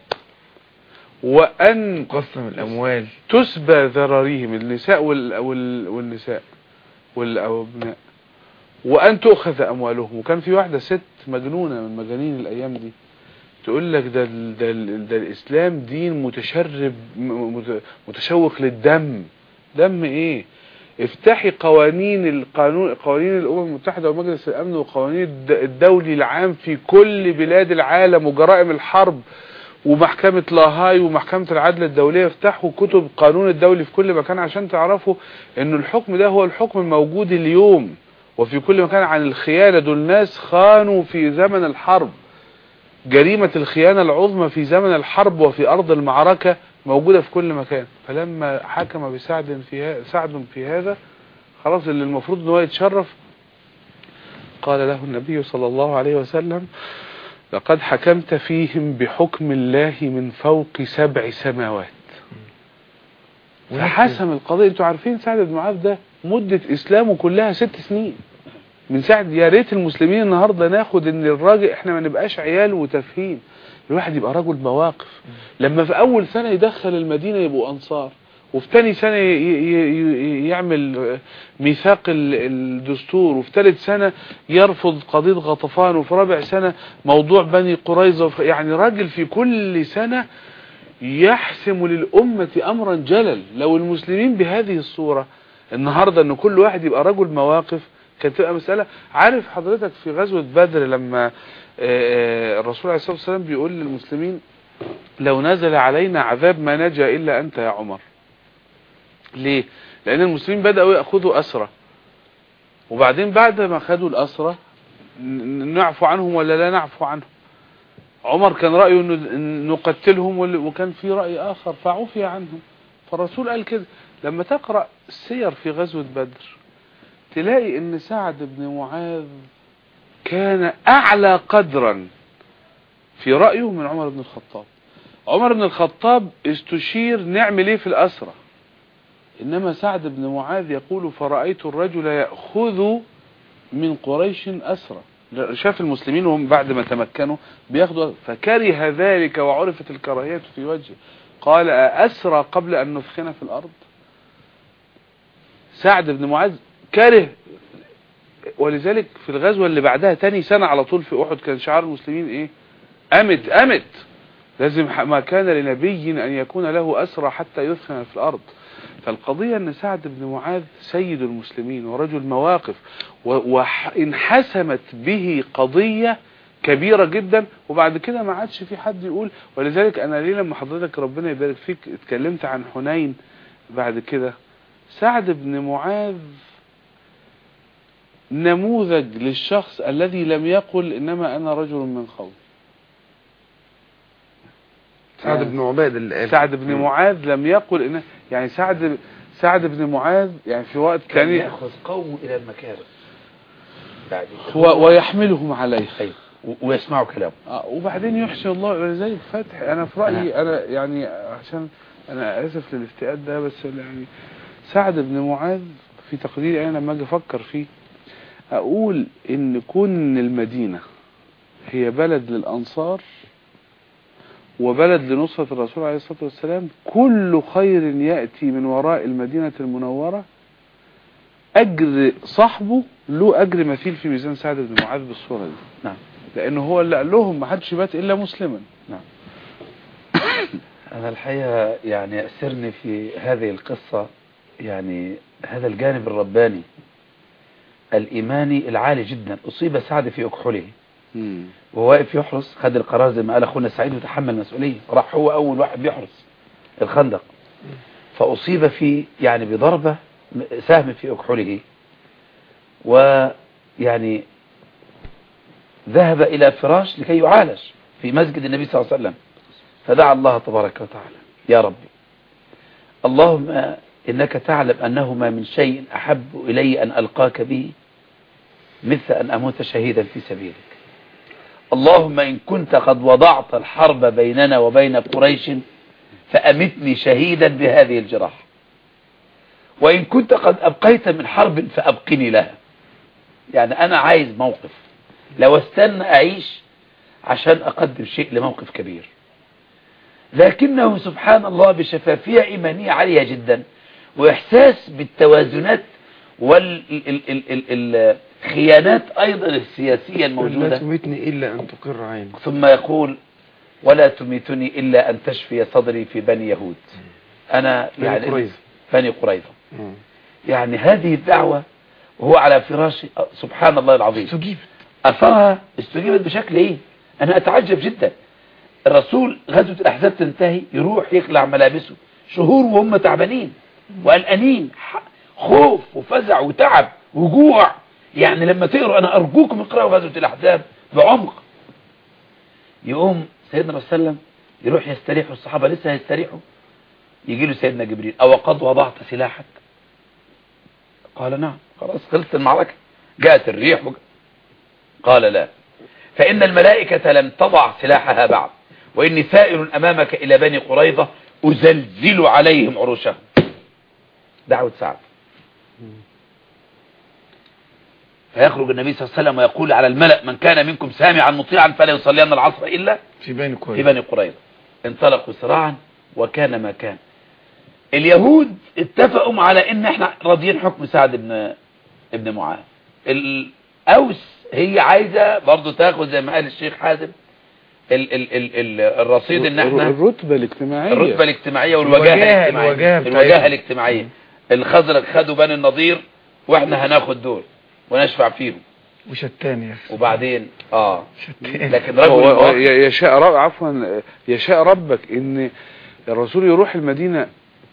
وان قسم الاموال تسبى ذراريهم النساء وال... وال... والنساء والابناء وان تؤخذ اموالهم وكان في واحده ست مجنونه من مجانين الايام دي تقول لك ده ال- ده, ال- ده الاسلام دين متشرب م- مت- متشوق للدم دم ايه افتحي قوانين القانون قوانين الامم المتحده ومجلس الامن وقوانين الد- الدولي العام في كل بلاد العالم وجرائم الحرب ومحكمة لاهاي ومحكمة العدل الدولية افتحوا كتب قانون الدولي في كل مكان عشان تعرفوا ان الحكم ده هو الحكم الموجود اليوم وفي كل مكان عن الخيانة دول ناس خانوا في زمن الحرب جريمة الخيانة العظمى في زمن الحرب وفي أرض المعركة موجودة في كل مكان فلما حكم بسعد في ها- سعد في هذا خلاص اللي المفروض ان هو يتشرف قال له النبي صلى الله عليه وسلم لقد حكمت فيهم بحكم الله من فوق سبع سماوات فحسم القضية انتوا عارفين سعد بن معاذ ده مدة اسلامه كلها ست سنين من ساعة يا ريت المسلمين النهاردة ناخد ان الراجل احنا ما نبقاش عيال وتافهين الواحد يبقى رجل مواقف لما في اول سنة يدخل المدينة يبقوا انصار وفي تاني سنة ي- ي- ي- يعمل ميثاق ال- الدستور وفي ثالث سنة يرفض قضية غطفان وفي رابع سنة موضوع بني قريظة وفي- يعني راجل في كل سنة يحسم للأمة أمرا جلل لو المسلمين بهذه الصورة النهاردة ان كل واحد يبقى رجل مواقف كانت تبقى مسألة عارف حضرتك في غزوة بدر لما آه، آه، الرسول عليه الصلاة والسلام بيقول للمسلمين لو نزل علينا عذاب ما نجا إلا أنت يا عمر ليه لأن المسلمين بدأوا يأخذوا أسرة وبعدين بعد ما خدوا الأسرة ن- نعفو عنهم ولا لا نعفو عنهم عمر كان رأيه انه إن نقتلهم وال- وكان في رأي آخر فعفي عنهم فالرسول قال كده لما تقرأ السير في غزوة بدر تلاقي ان سعد بن معاذ كان اعلى قدرا في رأيه من عمر بن الخطاب عمر بن الخطاب استشير نعمل ايه في الأسرة انما سعد بن معاذ يقول فرأيت الرجل يأخذ من قريش أسرة شاف المسلمين وهم بعد ما تمكنوا بياخدوا فكره ذلك وعرفت الكراهية في وجهه قال أسرى قبل أن نثخن في الأرض سعد بن معاذ كره ولذلك في الغزوة اللي بعدها تاني سنة على طول في أحد كان شعار المسلمين إيه أمت أمت لازم ح- ما كان لنبي أن يكون له أسرى حتى يثخن في الأرض فالقضية أن سعد بن معاذ سيد المسلمين ورجل مواقف وانحسمت به قضية كبيرة جدا وبعد كده ما عادش في حد يقول ولذلك أنا ليه لما حضرتك ربنا يبارك فيك اتكلمت عن حنين بعد كده سعد بن معاذ نموذج للشخص الذي لم يقل إنما أنا رجل من قوم سعد آه. بن عباد اللي قال سعد بن معاذ لم يقل إن يعني سعد سعد بن معاذ يعني في وقت كان تاني يأخذ قوم إلى المكارم بعد هو ويحملهم عليه أيوة. و- ويسمعوا كلامه آه، وبعدين يحسن الله ولذلك فتح انا في رايي انا يعني عشان انا اسف للافتئات ده بس يعني سعد بن معاذ في تقديري انا لما اجي افكر فيه اقول ان كون المدينه هي بلد للانصار وبلد لنصرة الرسول عليه الصلاة والسلام كل خير يأتي من وراء المدينة المنورة أجر صاحبه له أجر مثيل في ميزان سعد بن معاذ بالصورة دي نعم لأنه هو اللي قال لهم ما حدش يبات إلا مسلما أنا الحقيقة يعني أسرني في هذه القصة يعني هذا الجانب الرباني الإيماني العالي جدا أصيب سعد في أكحله وهو واقف يحرس خد القرار زي ما قال أخونا سعيد وتحمل مسؤولية راح هو أول واحد بيحرس الخندق فأصيب في يعني بضربة سهم في أكحله ويعني ذهب إلى فراش لكي يعالج في مسجد النبي صلى الله عليه وسلم فدعا الله تبارك وتعالى يا ربي اللهم إنك تعلم أنه ما من شيء أحب إلي أن ألقاك به مثل أن أموت شهيدا في سبيلك اللهم إن كنت قد وضعت الحرب بيننا وبين قريش فأمتني شهيدا بهذه الجراح وإن كنت قد أبقيت من حرب فأبقني لها يعني أنا عايز موقف لو استنى أعيش عشان أقدم شيء لموقف كبير لكنه سبحان الله بشفافية إيمانية عالية جدا وإحساس بالتوازنات والخيانات أيضا السياسية لا الموجودة تميتني إلا أن تقر عيني ثم يقول ولا تميتني إلا أن تشفي صدري في بني يهود أنا بني يعني قريظة. بني قريظة مم. يعني هذه الدعوة وهو على فراشه سبحان الله العظيم استجيبت أثرها استجيبت بشكل إيه أنا أتعجب جدا الرسول غزوة الأحزاب تنتهي يروح يخلع ملابسه شهور وهم تعبانين وقلقانين ح- خوف وفزع وتعب وجوع يعني لما تقروا أنا أرجوكم اقرأوا غزوة الأحزاب بعمق يقوم سيدنا الرسول صلى الله عليه وسلم يروح يستريح والصحابة لسه هيستريحوا يجي له سيدنا جبريل أو قد وضعت سلاحك قال نعم خلاص خلصت المعركة جاءت الريح وج... قال لا فإن الملائكة لم تضع سلاحها بعد وإني سائر أمامك إلى بني قريظة أزلزل عليهم عروشهم دعوة سعد فيخرج النبي صلى الله عليه وسلم ويقول على الملأ من كان منكم سامعا مطيعا فلا يصلين العصر إلا في بني في كويس بني قريظة انطلقوا سراعا وكان ما كان اليهود اتفقوا على ان احنا راضيين حكم سعد بن ابن معاذ الاوس هي عايزة برضو تاخد زي ما قال الشيخ حازم ال ال ال ال الرصيد ان احنا الرتبة الاجتماعية الرتبة الاجتماعية والوجاهة الوجاهة- الاجتماعية الوجاهة بتاعتهم. الوجاهة الاجتماعية الخزرج خدوا بني النضير واحنا هناخد دول ونشفع فيهم وشتان يا أخي وبعدين اه شتان لكن رجل هو المواقف- ي- يشاء رب عفوا يشاء ربك ان الرسول يروح المدينة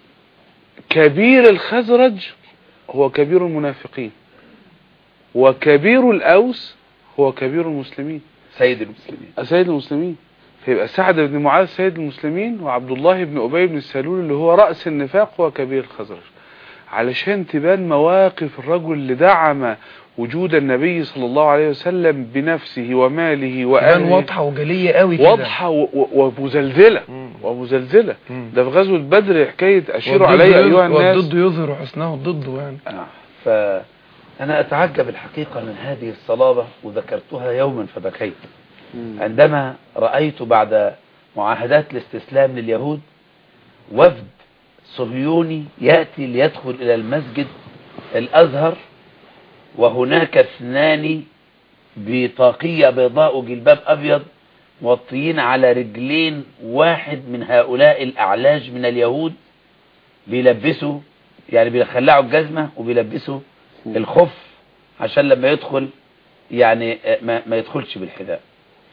كبير الخزرج هو كبير المنافقين وكبير الأوس هو كبير المسلمين سيد المسلمين سيد المسلمين فيبقى سعد بن معاذ سيد المسلمين وعبد الله بن أبي بن السلول اللي هو رأس النفاق هو كبير الخزرج علشان تبان مواقف الرجل اللي دعم وجود النبي صلى الله عليه وسلم بنفسه وماله كمان وأهله واضحة وجلية قوي كده واضحة و- و- ومزلزلة مم. ومزلزلة مم. ده في غزوة بدر حكاية أشيروا والضد علي يظهر- أيها الناس والضد يظهر حسنه ضده يعني آه. فأنا أتعجب الحقيقة من هذه الصلابة وذكرتها يوما فبكيت عندما رأيت بعد معاهدات الاستسلام لليهود وفد صهيوني يأتي ليدخل إلى المسجد الأزهر وهناك اثنان بطاقية بيضاء وجلباب أبيض موطيين على رجلين واحد من هؤلاء الأعلاج من اليهود بيلبسوا يعني بيخلعوا الجزمة وبيلبسوا الخف عشان لما يدخل يعني ما, ما يدخلش بالحذاء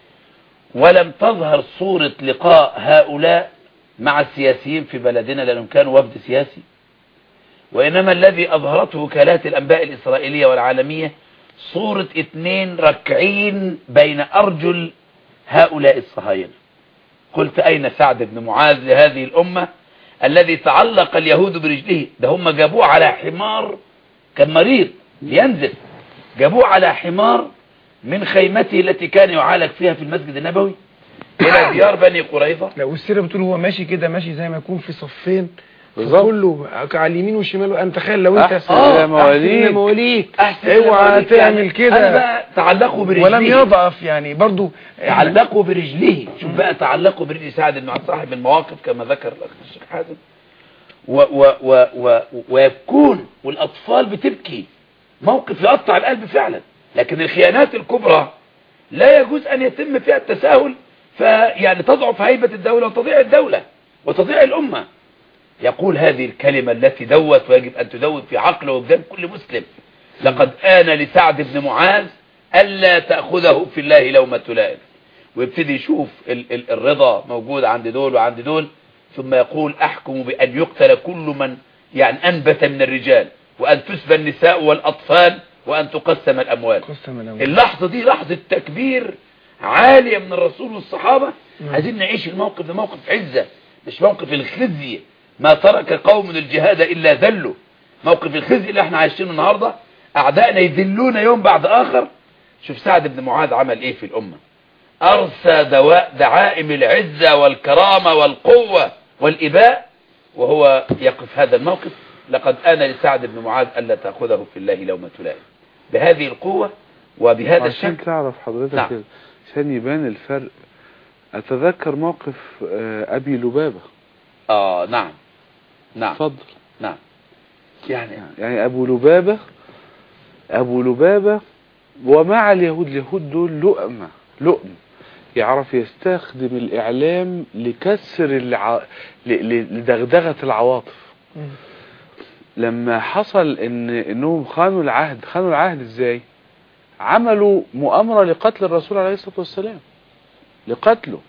ولم تظهر صورة لقاء هؤلاء مع السياسيين في بلدنا لأنهم كانوا وفد سياسي وإنما الذي أظهرته وكالات الأنباء الإسرائيلية والعالمية صورة اثنين ركعين بين أرجل هؤلاء الصهاينة قلت أين سعد بن معاذ لهذه الأمة الذي تعلق اليهود برجله ده هم جابوه على حمار كان مريض ينزل جابوه على حمار من خيمته التي كان يعالج فيها في المسجد النبوي إلى ديار بني قريظة لا والسيره بتقول هو ماشي كده ماشي زي ما يكون في صفين بالظبط. كله على اليمين والشمال انت تخيل لو انت أحسن آه، يا مواليد. أحسن مواليك أحسن اوعى لما قلت تعمل يعني كده. أنا بقى تعلقوا برجليه ولم يضعف يعني برضو تعلقوا برجليه شوف بقى تعلقوا برجل سعد بن معاذ صاحب المواقف كما ذكر الأخ الشيخ حازم و و و و ويبكون والأطفال بتبكي موقف يقطع القلب فعلا لكن الخيانات الكبرى لا يجوز أن يتم فيها التساهل فيعني تضعف هيبة الدولة وتضيع الدولة وتضيع الأمة يقول هذه الكلمة التي دوت ويجب أن تدوت في عقل ووجدان كل مسلم لقد آن لسعد بن معاذ ألا تأخذه في الله لومة لائم ويبتدي يشوف ال ال الرضا موجود عند دول وعند دول ثم يقول أحكم بأن يقتل كل من يعني أنبت من الرجال وأن تسبى النساء والأطفال وأن تقسم الأموال قسم الأمر. اللحظة دي لحظة تكبير عالية من الرسول والصحابة عايزين نعيش الموقف ده موقف عزة مش موقف الخزي ما ترك قوم الجهاد إلا ذلوا موقف الخزي اللي احنا عايشينه النهاردة أعدائنا يذلون يوم بعد آخر شوف سعد بن معاذ عمل إيه في الأمة أرسى دواء دعائم العزة والكرامة والقوة والإباء وهو يقف هذا الموقف لقد آن لسعد بن معاذ ألا تأخذه في الله لومة لائم بهذه القوة وبهذا عشان الشكل تعرف حضرتك نعم. كده عشان يبان الفرق اتذكر موقف آه، ابي لبابة آه نعم نعم اتفضل نعم يعني يعني ابو لبابة ابو لبابة ومع اليهود اليهود دول لؤمة لؤم يعرف يستخدم الاعلام لكسر الع... ل... ل- لدغدغة العواطف مم. لما حصل ان انهم خانوا العهد خانوا العهد ازاي عملوا مؤامرة لقتل الرسول عليه الصلاة والسلام لقتله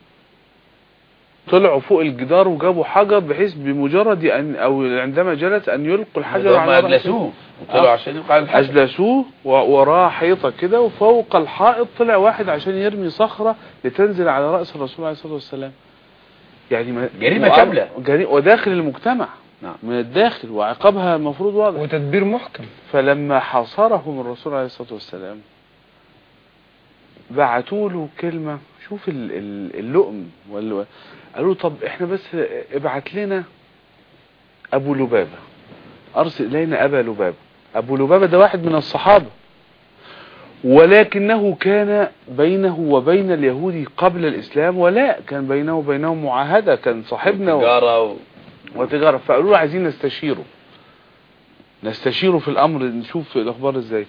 طلعوا فوق الجدار وجابوا حجر بحيث بمجرد ان او عندما جلس ان يلقوا الحجر هم على رأسه أجلسوه وطلعوا آه. عشان يقع على الحجر اجلسوه ووراه حيطة كده وفوق الحائط طلع واحد عشان يرمي صخرة لتنزل على رأس الرسول عليه الصلاة والسلام يعني ما- جريمة مؤامرة- كاملة. جري- وداخل المجتمع نعم. من الداخل وعقابها المفروض واضح وتدبير محكم فلما حاصرهم الرسول عليه الصلاة والسلام بعتوا له كلمة شوف ال- ال- اللؤم وال- قالوا طب احنا بس ابعت لنا ابو لبابة ارسل الينا ابا لبابة ابو لبابة ده واحد من الصحابة ولكنه كان بينه وبين اليهود قبل الاسلام ولا كان بينه وبينهم معاهدة كان صاحبنا و... تجارة و... وتجارة فقالوا له عايزين نستشيره نستشيره في الامر نشوف الاخبار ازاي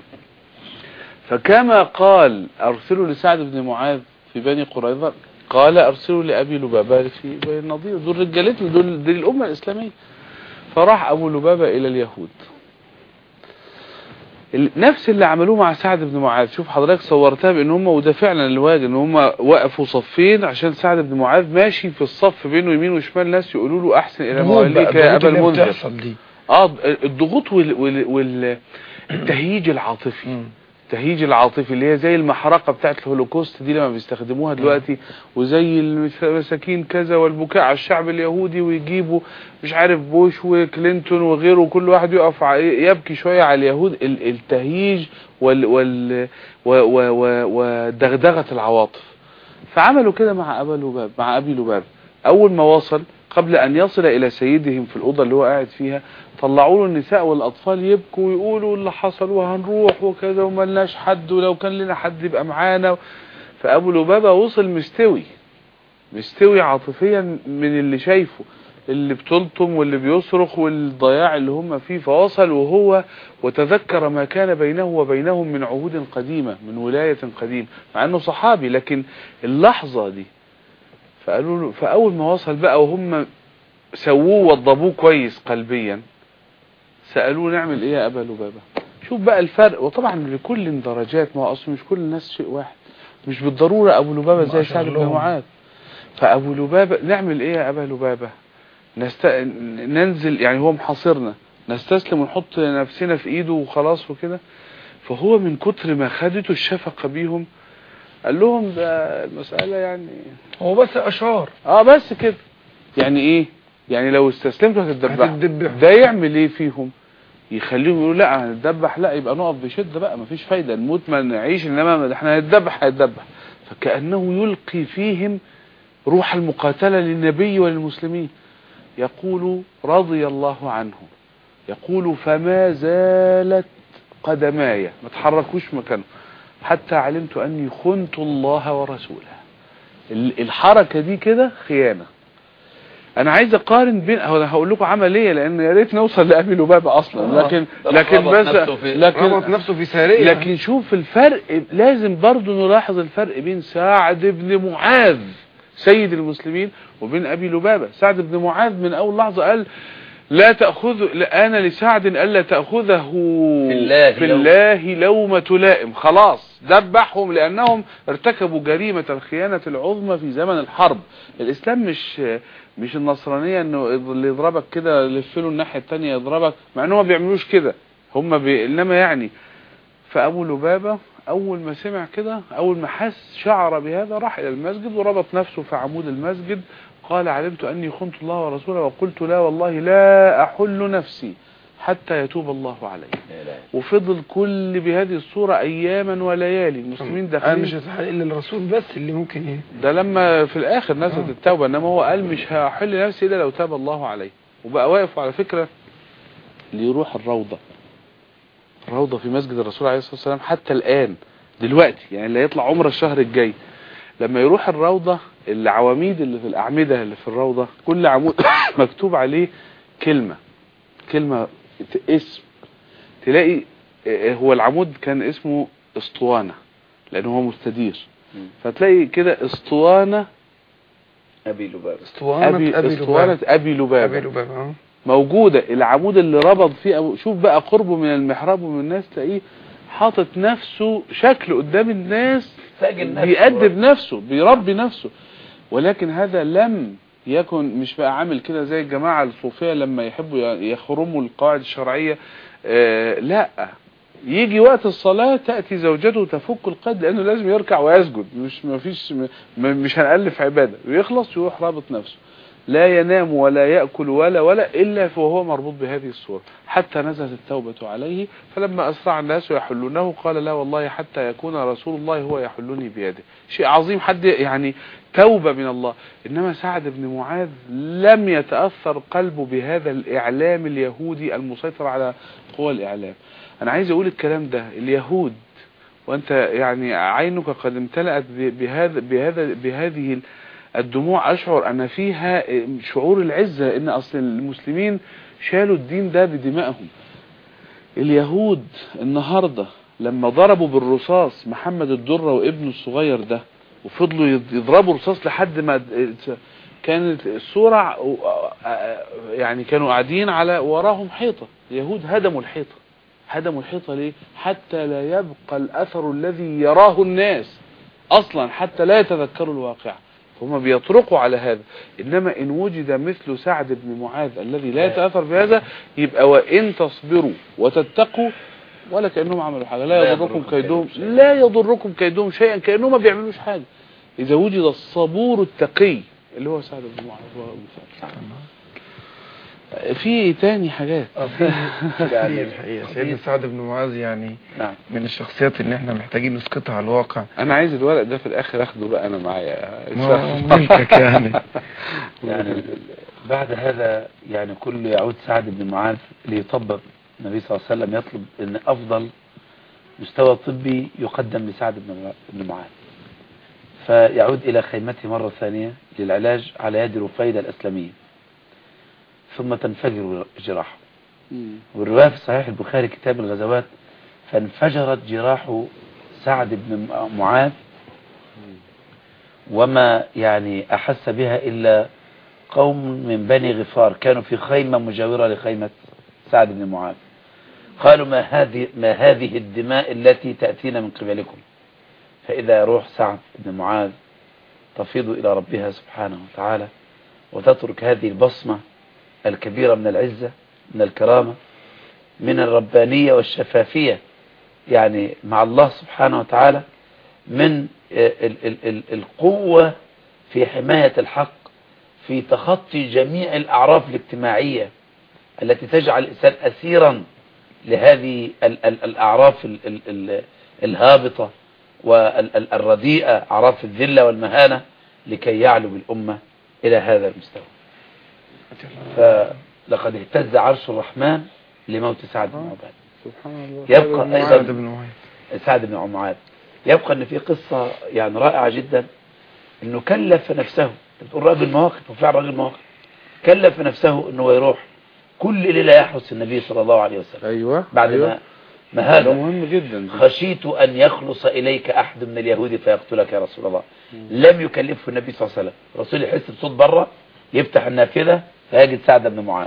فكما قال ارسلوا لسعد بن معاذ في بني قريظة قال ارسلوا لابي لبابة في بني النضير دول رجالتنا دول دي الامة الاسلامية فراح ابو لبابة الى اليهود ال- نفس اللي عملوه مع سعد بن معاذ شوف حضرتك صورتها بان هم وده فعلا الواجب ان هم وقفوا صفين عشان سعد بن معاذ ماشي في الصف بينه يمين وشمال ناس يقولوا له احسن الى ضغوط بقى، مواليك يا الضغوط ابا اللي المنذر بتحصل دي اه الضغوط وال وال وال التهييج العاطفي مم. التهييج العاطفي اللي هي زي المحرقة بتاعت الهولوكوست دي لما بيستخدموها دلوقتي وزي المساكين كذا والبكاء على الشعب اليهودي ويجيبوا مش عارف بوش وكلينتون وغيره وكل واحد يقف ع- يبكي شوية على اليهود ال- التهييج وال وال و- و- و- ودغدغة العواطف فعملوا كده مع أبا لباب مع أبي لباب أول ما وصل قبل أن يصل إلى سيدهم في الأوضة اللي هو قاعد فيها طلعوا له النساء والأطفال يبكوا ويقولوا اللي حصل وهنروح وكذا وملناش حد ولو كان لنا حد يبقى معانا فأبو لبابة وصل مستوي مستوي عاطفيا من اللي شايفه اللي بتلطم واللي بيصرخ والضياع اللي هم فيه فوصل وهو وتذكر ما كان بينه وبينهم من عهود قديمة من ولاية قديمة مع انه صحابي لكن اللحظة دي فقالوا له فاول ما وصل بقى وهم سووه وضبوه كويس قلبيا سألوه نعمل ايه يا ابا لبابة شوف بقى الفرق وطبعا لكل درجات ما هو اصلا مش كل الناس شيء واحد مش بالضرورة ابو لبابة زي ما سعد بن شغلهم. معاذ فابو لبابة نعمل ايه يا ابا لبابة نست... ننزل يعني هو محاصرنا نستسلم ونحط نفسنا في ايده وخلاص وكده فهو من كتر ما خدته الشفقة بيهم قال لهم ده المسألة يعني هو بس اشار اه بس كده يعني ايه يعني لو استسلمتوا هتتدبحوا هتتدبحوا. ده يعمل ايه فيهم يخليهم يقولوا لا هنتدبح لا يبقى نقف بشدة بقى مفيش فايدة نموت ما نعيش انما ده احنا هنتدبح هنتدبح فكأنه يلقي فيهم روح المقاتلة للنبي وللمسلمين يقول رضي الله عنه يقول فما زالت قدماي ما تحركوش مكانه حتى علمت أني خنت الله ورسوله ال- الحركة دي كده خيانة انا عايز اقارن بين هو أنا هقول لكم عمل ايه لان يا ريت نوصل لابي لبابه اصلا لكن ده لكن ربط بس نفسه في- ربط لكن نفسه في سارية لكن شوف الفرق لازم برضو نلاحظ الفرق بين سعد بن معاذ سيد المسلمين وبين ابي لبابه سعد بن معاذ من اول لحظه قال لا تاخذ لا انا لسعد الا تاخذه في الله في لوم. الله لومه لائم خلاص دبحهم لانهم ارتكبوا جريمه الخيانه العظمى في زمن الحرب الاسلام مش مش النصرانيه انه اللي يضربك كده لف له الناحيه الثانيه يضربك مع انهم ما بيعملوش كده هم بي... انما يعني فابو لبابه اول ما سمع كده اول ما حس شعر بهذا راح الى المسجد وربط نفسه في عمود المسجد قال علمت اني خنت الله ورسوله وقلت لا والله لا احل نفسي حتى يتوب الله علي وفضل كل بهذه الصورة اياما وليالي المسلمين انا مش داخلين هتحل الا الرسول بس اللي ممكن ايه ده لما في الاخر نزلت آه. التوبة انما هو قال مش هحل نفسي الا لو تاب الله علي وبقى واقف على فكرة ليروح الروضة الروضة في مسجد الرسول عليه الصلاة والسلام حتى الآن دلوقتي يعني اللي هيطلع عمره الشهر الجاي لما يروح الروضة العواميد اللي في الأعمدة اللي في الروضة كل عمود مكتوب عليه كلمة كلمة ت- اسم تلاقي آه، هو العمود كان اسمه اسطوانة لأنه هو مستدير مم. فتلاقي كده اسطوانة ابي لبابه اسطوانة أبي ابي اسطوانة لبابة أبي لبابة ابي لبابة اه موجودة العمود اللي ربط فيه أبو شوف بقى قربه من المحراب ومن الناس تلاقيه حاطط نفسه شكل قدام الناس ساجن نفسه. بيأدب نفسه بيربي نفسه ولكن هذا لم يكن مش بقى عامل كده زي الجماعة الصوفية لما يحبوا يخرموا القواعد الشرعية آه لا يجي وقت الصلاة تأتي زوجته تفك القد لأنه لازم يركع ويسجد مش ما فيش م- مش هنألف عبادة ويخلص يروح رابط نفسه لا ينام ولا يأكل ولا ولا إلا وهو مربوط بهذه الصورة حتى نزلت التوبة عليه فلما أسرع الناس يحلونه قال لا والله حتى يكون رسول الله هو يحلني بيده شيء عظيم حد يعني توبة من الله إنما سعد بن معاذ لم يتأثر قلبه بهذا الإعلام اليهودي المسيطر على قوى الإعلام أنا عايز أقول الكلام ده اليهود وأنت يعني عينك قد امتلأت ب- بهذا بهذا بهذه الدموع أشعر أن فيها شعور العزة إن أصل المسلمين شالوا الدين ده بدمائهم اليهود النهاردة لما ضربوا بالرصاص محمد الدرة وابنه الصغير ده وفضلوا يض- يضربوا رصاص لحد ما د- كانت الصورة يعني كانوا قاعدين على وراهم حيطة اليهود هدموا الحيطة هدموا الحيطة ليه حتى لا يبقى الأثر الذي يراه الناس أصلا حتى لا يتذكروا الواقع هم بيطرقوا على هذا إنما إن وجد مثل سعد بن معاذ الذي لا يتأثر بهذا يبقى وإن تصبروا وتتقوا ولا كأنهم عملوا حاجة لا لا يضركم يضركم كيدهم كيدهم شيئا. لا يضركم كيدهم شيئا كأنهم ما بيعملوش حاجة إذا وجد الصبور التقي اللي هو سعد بن معاذ وهو أبو سعد. في تاني حاجات اه في يعني- كتير الحقيقة سيدنا سعد بن معاذ يعني نعم من الشخصيات اللي احنا محتاجين نسقطها على الواقع انا عايز الورق ده في الاخر اخده بقى انا معايا ما هو ملكك يعني يعني بعد هذا يعني كل يعود سعد بن معاذ ليطبق النبي صلى الله عليه وسلم يطلب ان افضل مستوى طبي يقدم لسعد بن مع- بن معاذ فيعود الى خيمته مرة ثانية للعلاج على يد رفيدة الاسلامية ثم تنفجر جراحه مم. والرواية في صحيح البخاري كتاب الغزوات فانفجرت جراح سعد بن معاذ وما يعني أحس بها إلا قوم من بني غفار كانوا في خيمة مجاورة لخيمة سعد بن معاذ قالوا ما هذه ما هذه الدماء التي تأتينا من قبلكم فإذا روح سعد بن معاذ تفيض إلى ربها سبحانه وتعالى وتترك هذه البصمة الكبيرة من العزة من الكرامة من الربانية والشفافية يعني مع الله سبحانه وتعالى من ال ال ال القوة في حماية الحق في تخطي جميع الأعراف الاجتماعية التي تجعل الإنسان أسيرا لهذه ال ال الأعراف ال ال ال الهابطة والرديئة أعراف الذلة والمهانة لكي يعلو بالأمة إلى هذا المستوى فلقد اهتز عرش الرحمن لموت سعد بن عباد سبحان الله يبقى خير أيضا سعد بن معاذ سعد بن معاذ يبقى ان في قصة يعني رائعة جدا انه كلف نفسه بتقول راجل مواقف وفعل راجل مواقف كلف نفسه انه يروح كل ليلة يحرس النبي صلى الله عليه وسلم ايوه بعد أيوة. ما ما ده هذا مهم جدا خشيت أن يخلص إليك أحد من اليهود فيقتلك يا رسول الله لم يكلفه النبي صلى الله عليه وسلم الرسول يحس بصوت بره يفتح النافذة فيجد سعد بن معاذ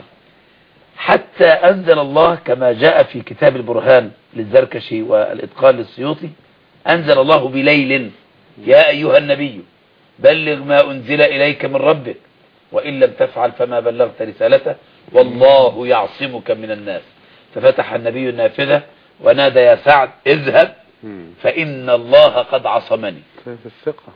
حتى أنزل الله كما جاء في كتاب البرهان للزركشي والإتقان للسيوطي أنزل الله بليل يا أيها النبي بلغ ما أنزل إليك من ربك وإن لم تفعل فما بلغت رسالته والله يعصمك من الناس ففتح النبي النافذة ونادى يا سعد اذهب مم. فإن الله قد عصمني كيف الثقة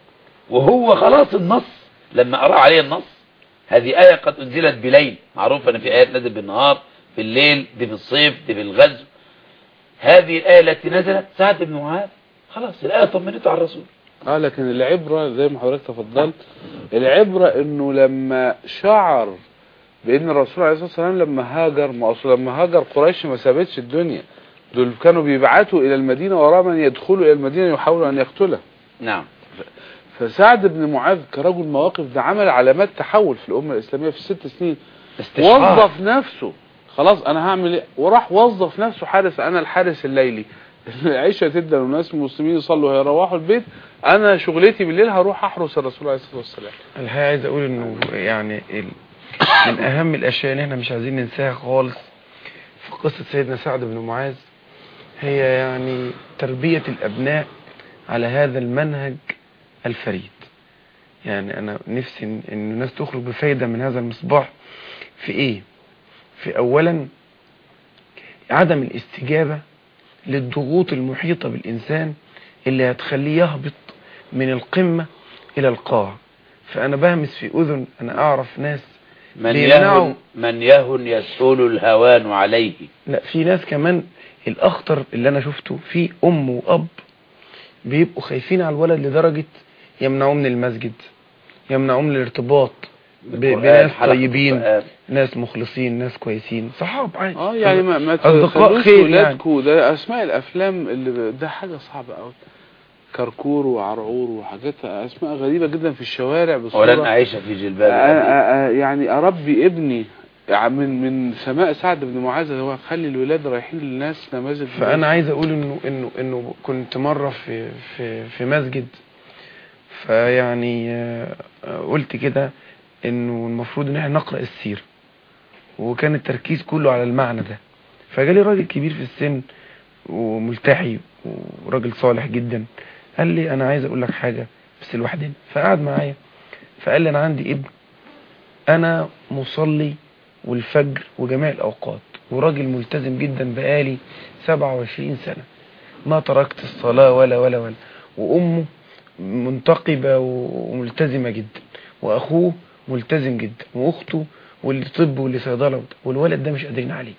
وهو خلاص النص لما أرى عليه النص هذه آية قد أنزلت بليل معروف أن في آيات نزل بالنهار في الليل دي في الصيف دي في الغزو هذه الآية التي نزلت سعد بن معاذ خلاص الآية طمنته على الرسول اه لكن العبرة زي ما حضرتك تفضلت العبرة انه لما شعر بان الرسول عليه الصلاة والسلام لما هاجر ما اصل لما هاجر قريش ما سابتش الدنيا دول كانوا بيبعتوا الى المدينة وراء من يدخلوا الى المدينة يحاولوا ان يقتله نعم فسعد بن معاذ كرجل مواقف ده عمل علامات تحول في الامة الاسلامية في الست سنين استشعار وظف نفسه خلاص انا هعمل ايه وراح وظف نفسه حارس انا الحارس الليلي العيشة تبدا والناس المسلمين يصلوا هيروحوا البيت انا شغلتي بالليل هروح احرس الرسول عليه الصلاه والسلام الحقيقة عايز اقول انه يعني ال... من اهم الاشياء اللي احنا مش عايزين ننساها خالص في قصة سيدنا سعد بن معاذ هي يعني تربية الابناء على هذا المنهج الفريد يعني انا نفسي ان إن الناس تخرج بفايدة من هذا المصباح في ايه في اولا عدم الاستجابة للضغوط المحيطة بالانسان اللي هتخليه يهبط من القمة الى القاع فانا بهمس في اذن انا اعرف ناس من بيمنعوا- يهن من يهن يسهل الهوان عليه لا في ناس كمان الاخطر اللي انا شفته في ام واب بيبقوا خايفين على الولد لدرجة يمنعوه من المسجد يمنعوه من الارتباط ب- القرآن، بناس حلقة طيبين القرآن. ناس مخلصين ناس كويسين صحاب عادي اه يعني ما, ما أصدقاء تخلوش خير ولادكم ده اسماء الافلام اللي ده حاجه صعبه قوي كركور وعرعور وحاجات اسماء غريبه جدا في الشوارع ولن بصوره أعيش في جلباب آه، أبي. آه، آه، يعني اربي ابني يعني من من سماء سعد بن معاذ هو خلي الولاد رايحين للناس نماذج فانا عايز اقول انه انه انه كنت مره في في في مسجد فيعني آه، آه، قلت كده انه المفروض ان احنا نقرا السيره وكان التركيز كله على المعنى ده فجالي راجل كبير في السن وملتحي وراجل صالح جدا قال لي انا عايز اقول لك حاجه بس لوحدنا فقعد معايا فقال لي انا عندي ابن انا مصلي والفجر وجميع الاوقات وراجل ملتزم جدا بقالي 27 سنة ما تركت الصلاة ولا ولا ولا وامه منتقبة وملتزمة جدا واخوه ملتزم جدا واخته واللي طب واللي صيدلة وبتاع. والولد ده مش قادرين عليه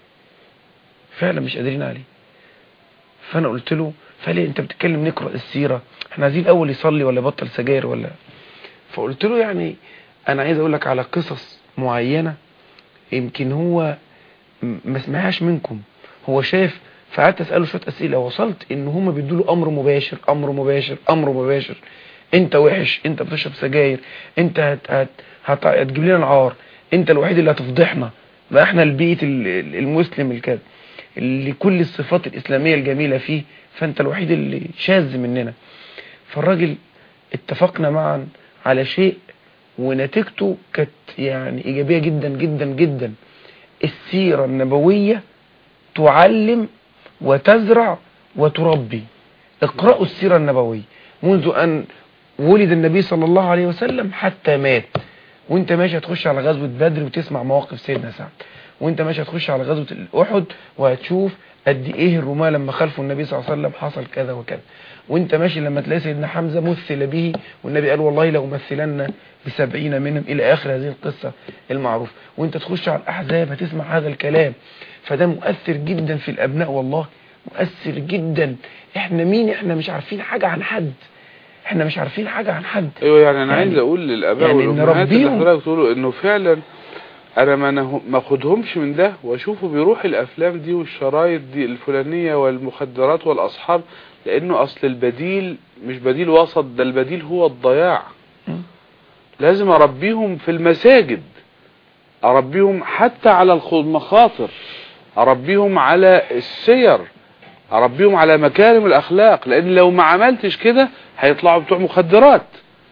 فعلا مش قادرين عليه فانا قلت له فليه انت بتتكلم نقرا السيره احنا عايزين الاول يصلي ولا يبطل سجاير ولا فقلت له يعني انا عايز اقول لك على قصص معينه يمكن هو م- ما سمعهاش منكم هو شاف فقعدت اساله شويه اسئله وصلت ان هم بيدوا له امر مباشر امر مباشر امر مباشر انت وحش انت بتشرب سجاير انت هت هت هت هتجيب لنا العار انت الوحيد اللي هتفضحنا ده احنا البيئه ال- ال- المسلم الكذا اللي كل الصفات الاسلاميه الجميله فيه فانت الوحيد اللي شاذ مننا فالراجل اتفقنا معا على شيء ونتيجته كانت يعني ايجابيه جدا جدا جدا السيره النبويه تعلم وتزرع وتربي اقرأوا السيرة النبوية منذ أن ولد النبي صلى الله عليه وسلم حتى مات وانت ماشي هتخش على غزوة بدر وتسمع مواقف سيدنا سعد وانت ماشي هتخش على غزوة الأحد وهتشوف قد ايه الرماة لما خلفوا النبي صلى الله عليه وسلم حصل كذا وكذا وانت ماشي لما تلاقي سيدنا حمزة مثل به والنبي قال والله لو مثلن بسبعين منهم الى اخر هذه القصة المعروف وانت تخش على الاحزاب هتسمع هذا الكلام فده مؤثر جدا في الابناء والله مؤثر جدا احنا مين احنا مش عارفين حاجة عن حد احنا مش عارفين حاجة عن حد ايوه يعني انا يعني- عايز اقول للاباء يعني والامهات اللي نربيهم. حضرتك تقولوا انه فعلا انا ما نه- ما اخدهمش من ده واشوفه بيروح الافلام دي والشرايط دي الفلانيه والمخدرات والاصحاب لانه اصل البديل مش بديل وسط ده البديل هو الضياع م. لازم اربيهم في المساجد اربيهم حتى على الخ- المخاطر اربيهم على السير اربيهم على مكارم الاخلاق لان لو ما عملتش كده هيطلعوا بتوع مخدرات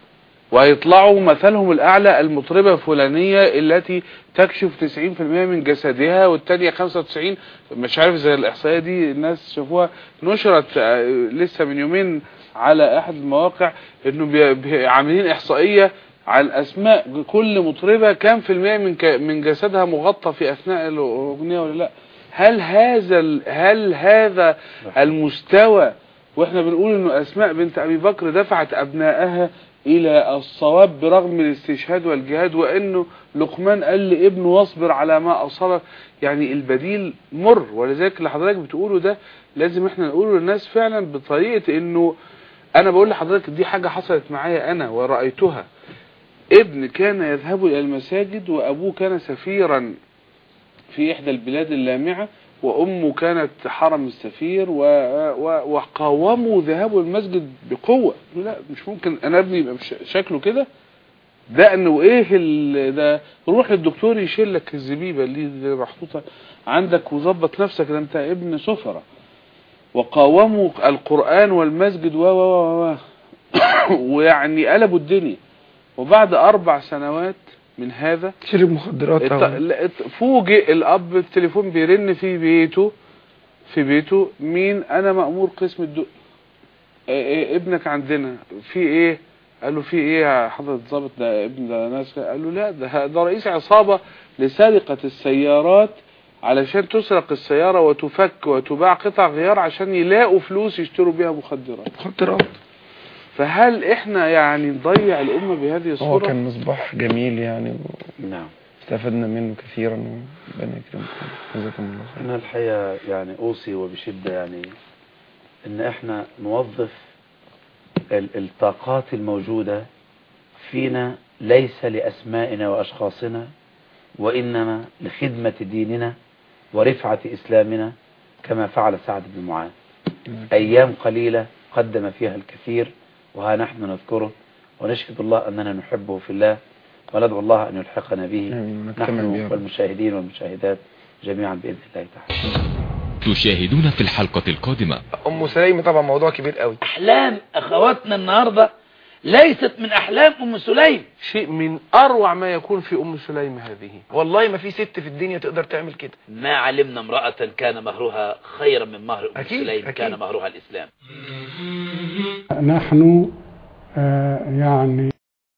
وهيطلعوا مثلهم الأعلى المطربة الفلانية التي تكشف 90% من جسدها والتانية 95 مش عارف زي الإحصائية دي الناس شافوها نشرت آه، لسه من يومين على أحد المواقع إنه بي- بي- عاملين إحصائية عن أسماء كل مطربة كام في المية من ك- من جسدها مغطى في أثناء الأغنية ولا لا هل هذا ال- هل هذا المستوى واحنا بنقول انه اسماء بنت ابي بكر دفعت ابنائها الى الصواب برغم الاستشهاد والجهاد وانه لقمان قال لابنه واصبر على ما اصابك يعني البديل مر ولذلك اللي حضرتك بتقوله ده لازم احنا نقوله للناس فعلا بطريقه انه انا بقول لحضرتك دي حاجه حصلت معايا انا ورايتها ابن كان يذهب الى المساجد وابوه كان سفيرا في احدى البلاد اللامعه وامه كانت حرم السفير و... و... وقاوموا ذهابه المسجد بقوه لا مش ممكن انا ابني يبقى بش- شكله كده ده انه ايه ال... ده روح للدكتور يشيل لك الزبيبه اللي اللي محطوطه عندك وظبط نفسك ده انت ابن سفره وقاوموا القران والمسجد و و و و ويعني قلبوا الدنيا وبعد اربع سنوات من هذا شرب مخدرات الت- أو- لا، الت- فوجئ الاب التليفون بيرن في بيته في بيته مين انا مأمور قسم الدق إيه إيه ابنك عندنا في ايه قال له في ايه يا حضرة الضابط ده ابن ده ناس قال له لا ده ده رئيس عصابة لسرقة السيارات علشان تسرق السيارة وتفك وتباع قطع غيار عشان يلاقوا فلوس يشتروا بيها مخدرات مخدرات فهل احنا يعني نضيع الامة بهذه هو الصورة كان مصباح جميل يعني نعم واستفدنا منه كثيرا وربنا يكرمكم جزاكم الله خير أنا الحقيقة يعني أوصي وبشدة يعني إن إحنا نوظف ال- الطاقات الموجودة فينا ليس لأسمائنا وأشخاصنا وإنما لخدمة ديننا ورفعة إسلامنا كما فعل سعد بن معاذ أيام قليلة قدم فيها الكثير وها نحن نذكره ونشهد الله أننا نحبه في الله وندعو الله أن يلحقنا به آمين. ونجتمع به نحن يا رب. والمشاهدين والمشاهدات جميعا بإذن الله تعالى تشاهدون في الحلقة القادمة ام سليم طبعا موضوع كبير قوي أحلام أخواتنا النهاردة ليست من أحلام أم سليم شيء من اروع ما يكون في ام سليم هذه والله ما في ست في الدنيا تقدر تعمل كده ما علمنا امرأة كان مهرها خيرا من مهر أم أكيد، سليم أكيد. كان مهرها الإسلام نحن آه، يعني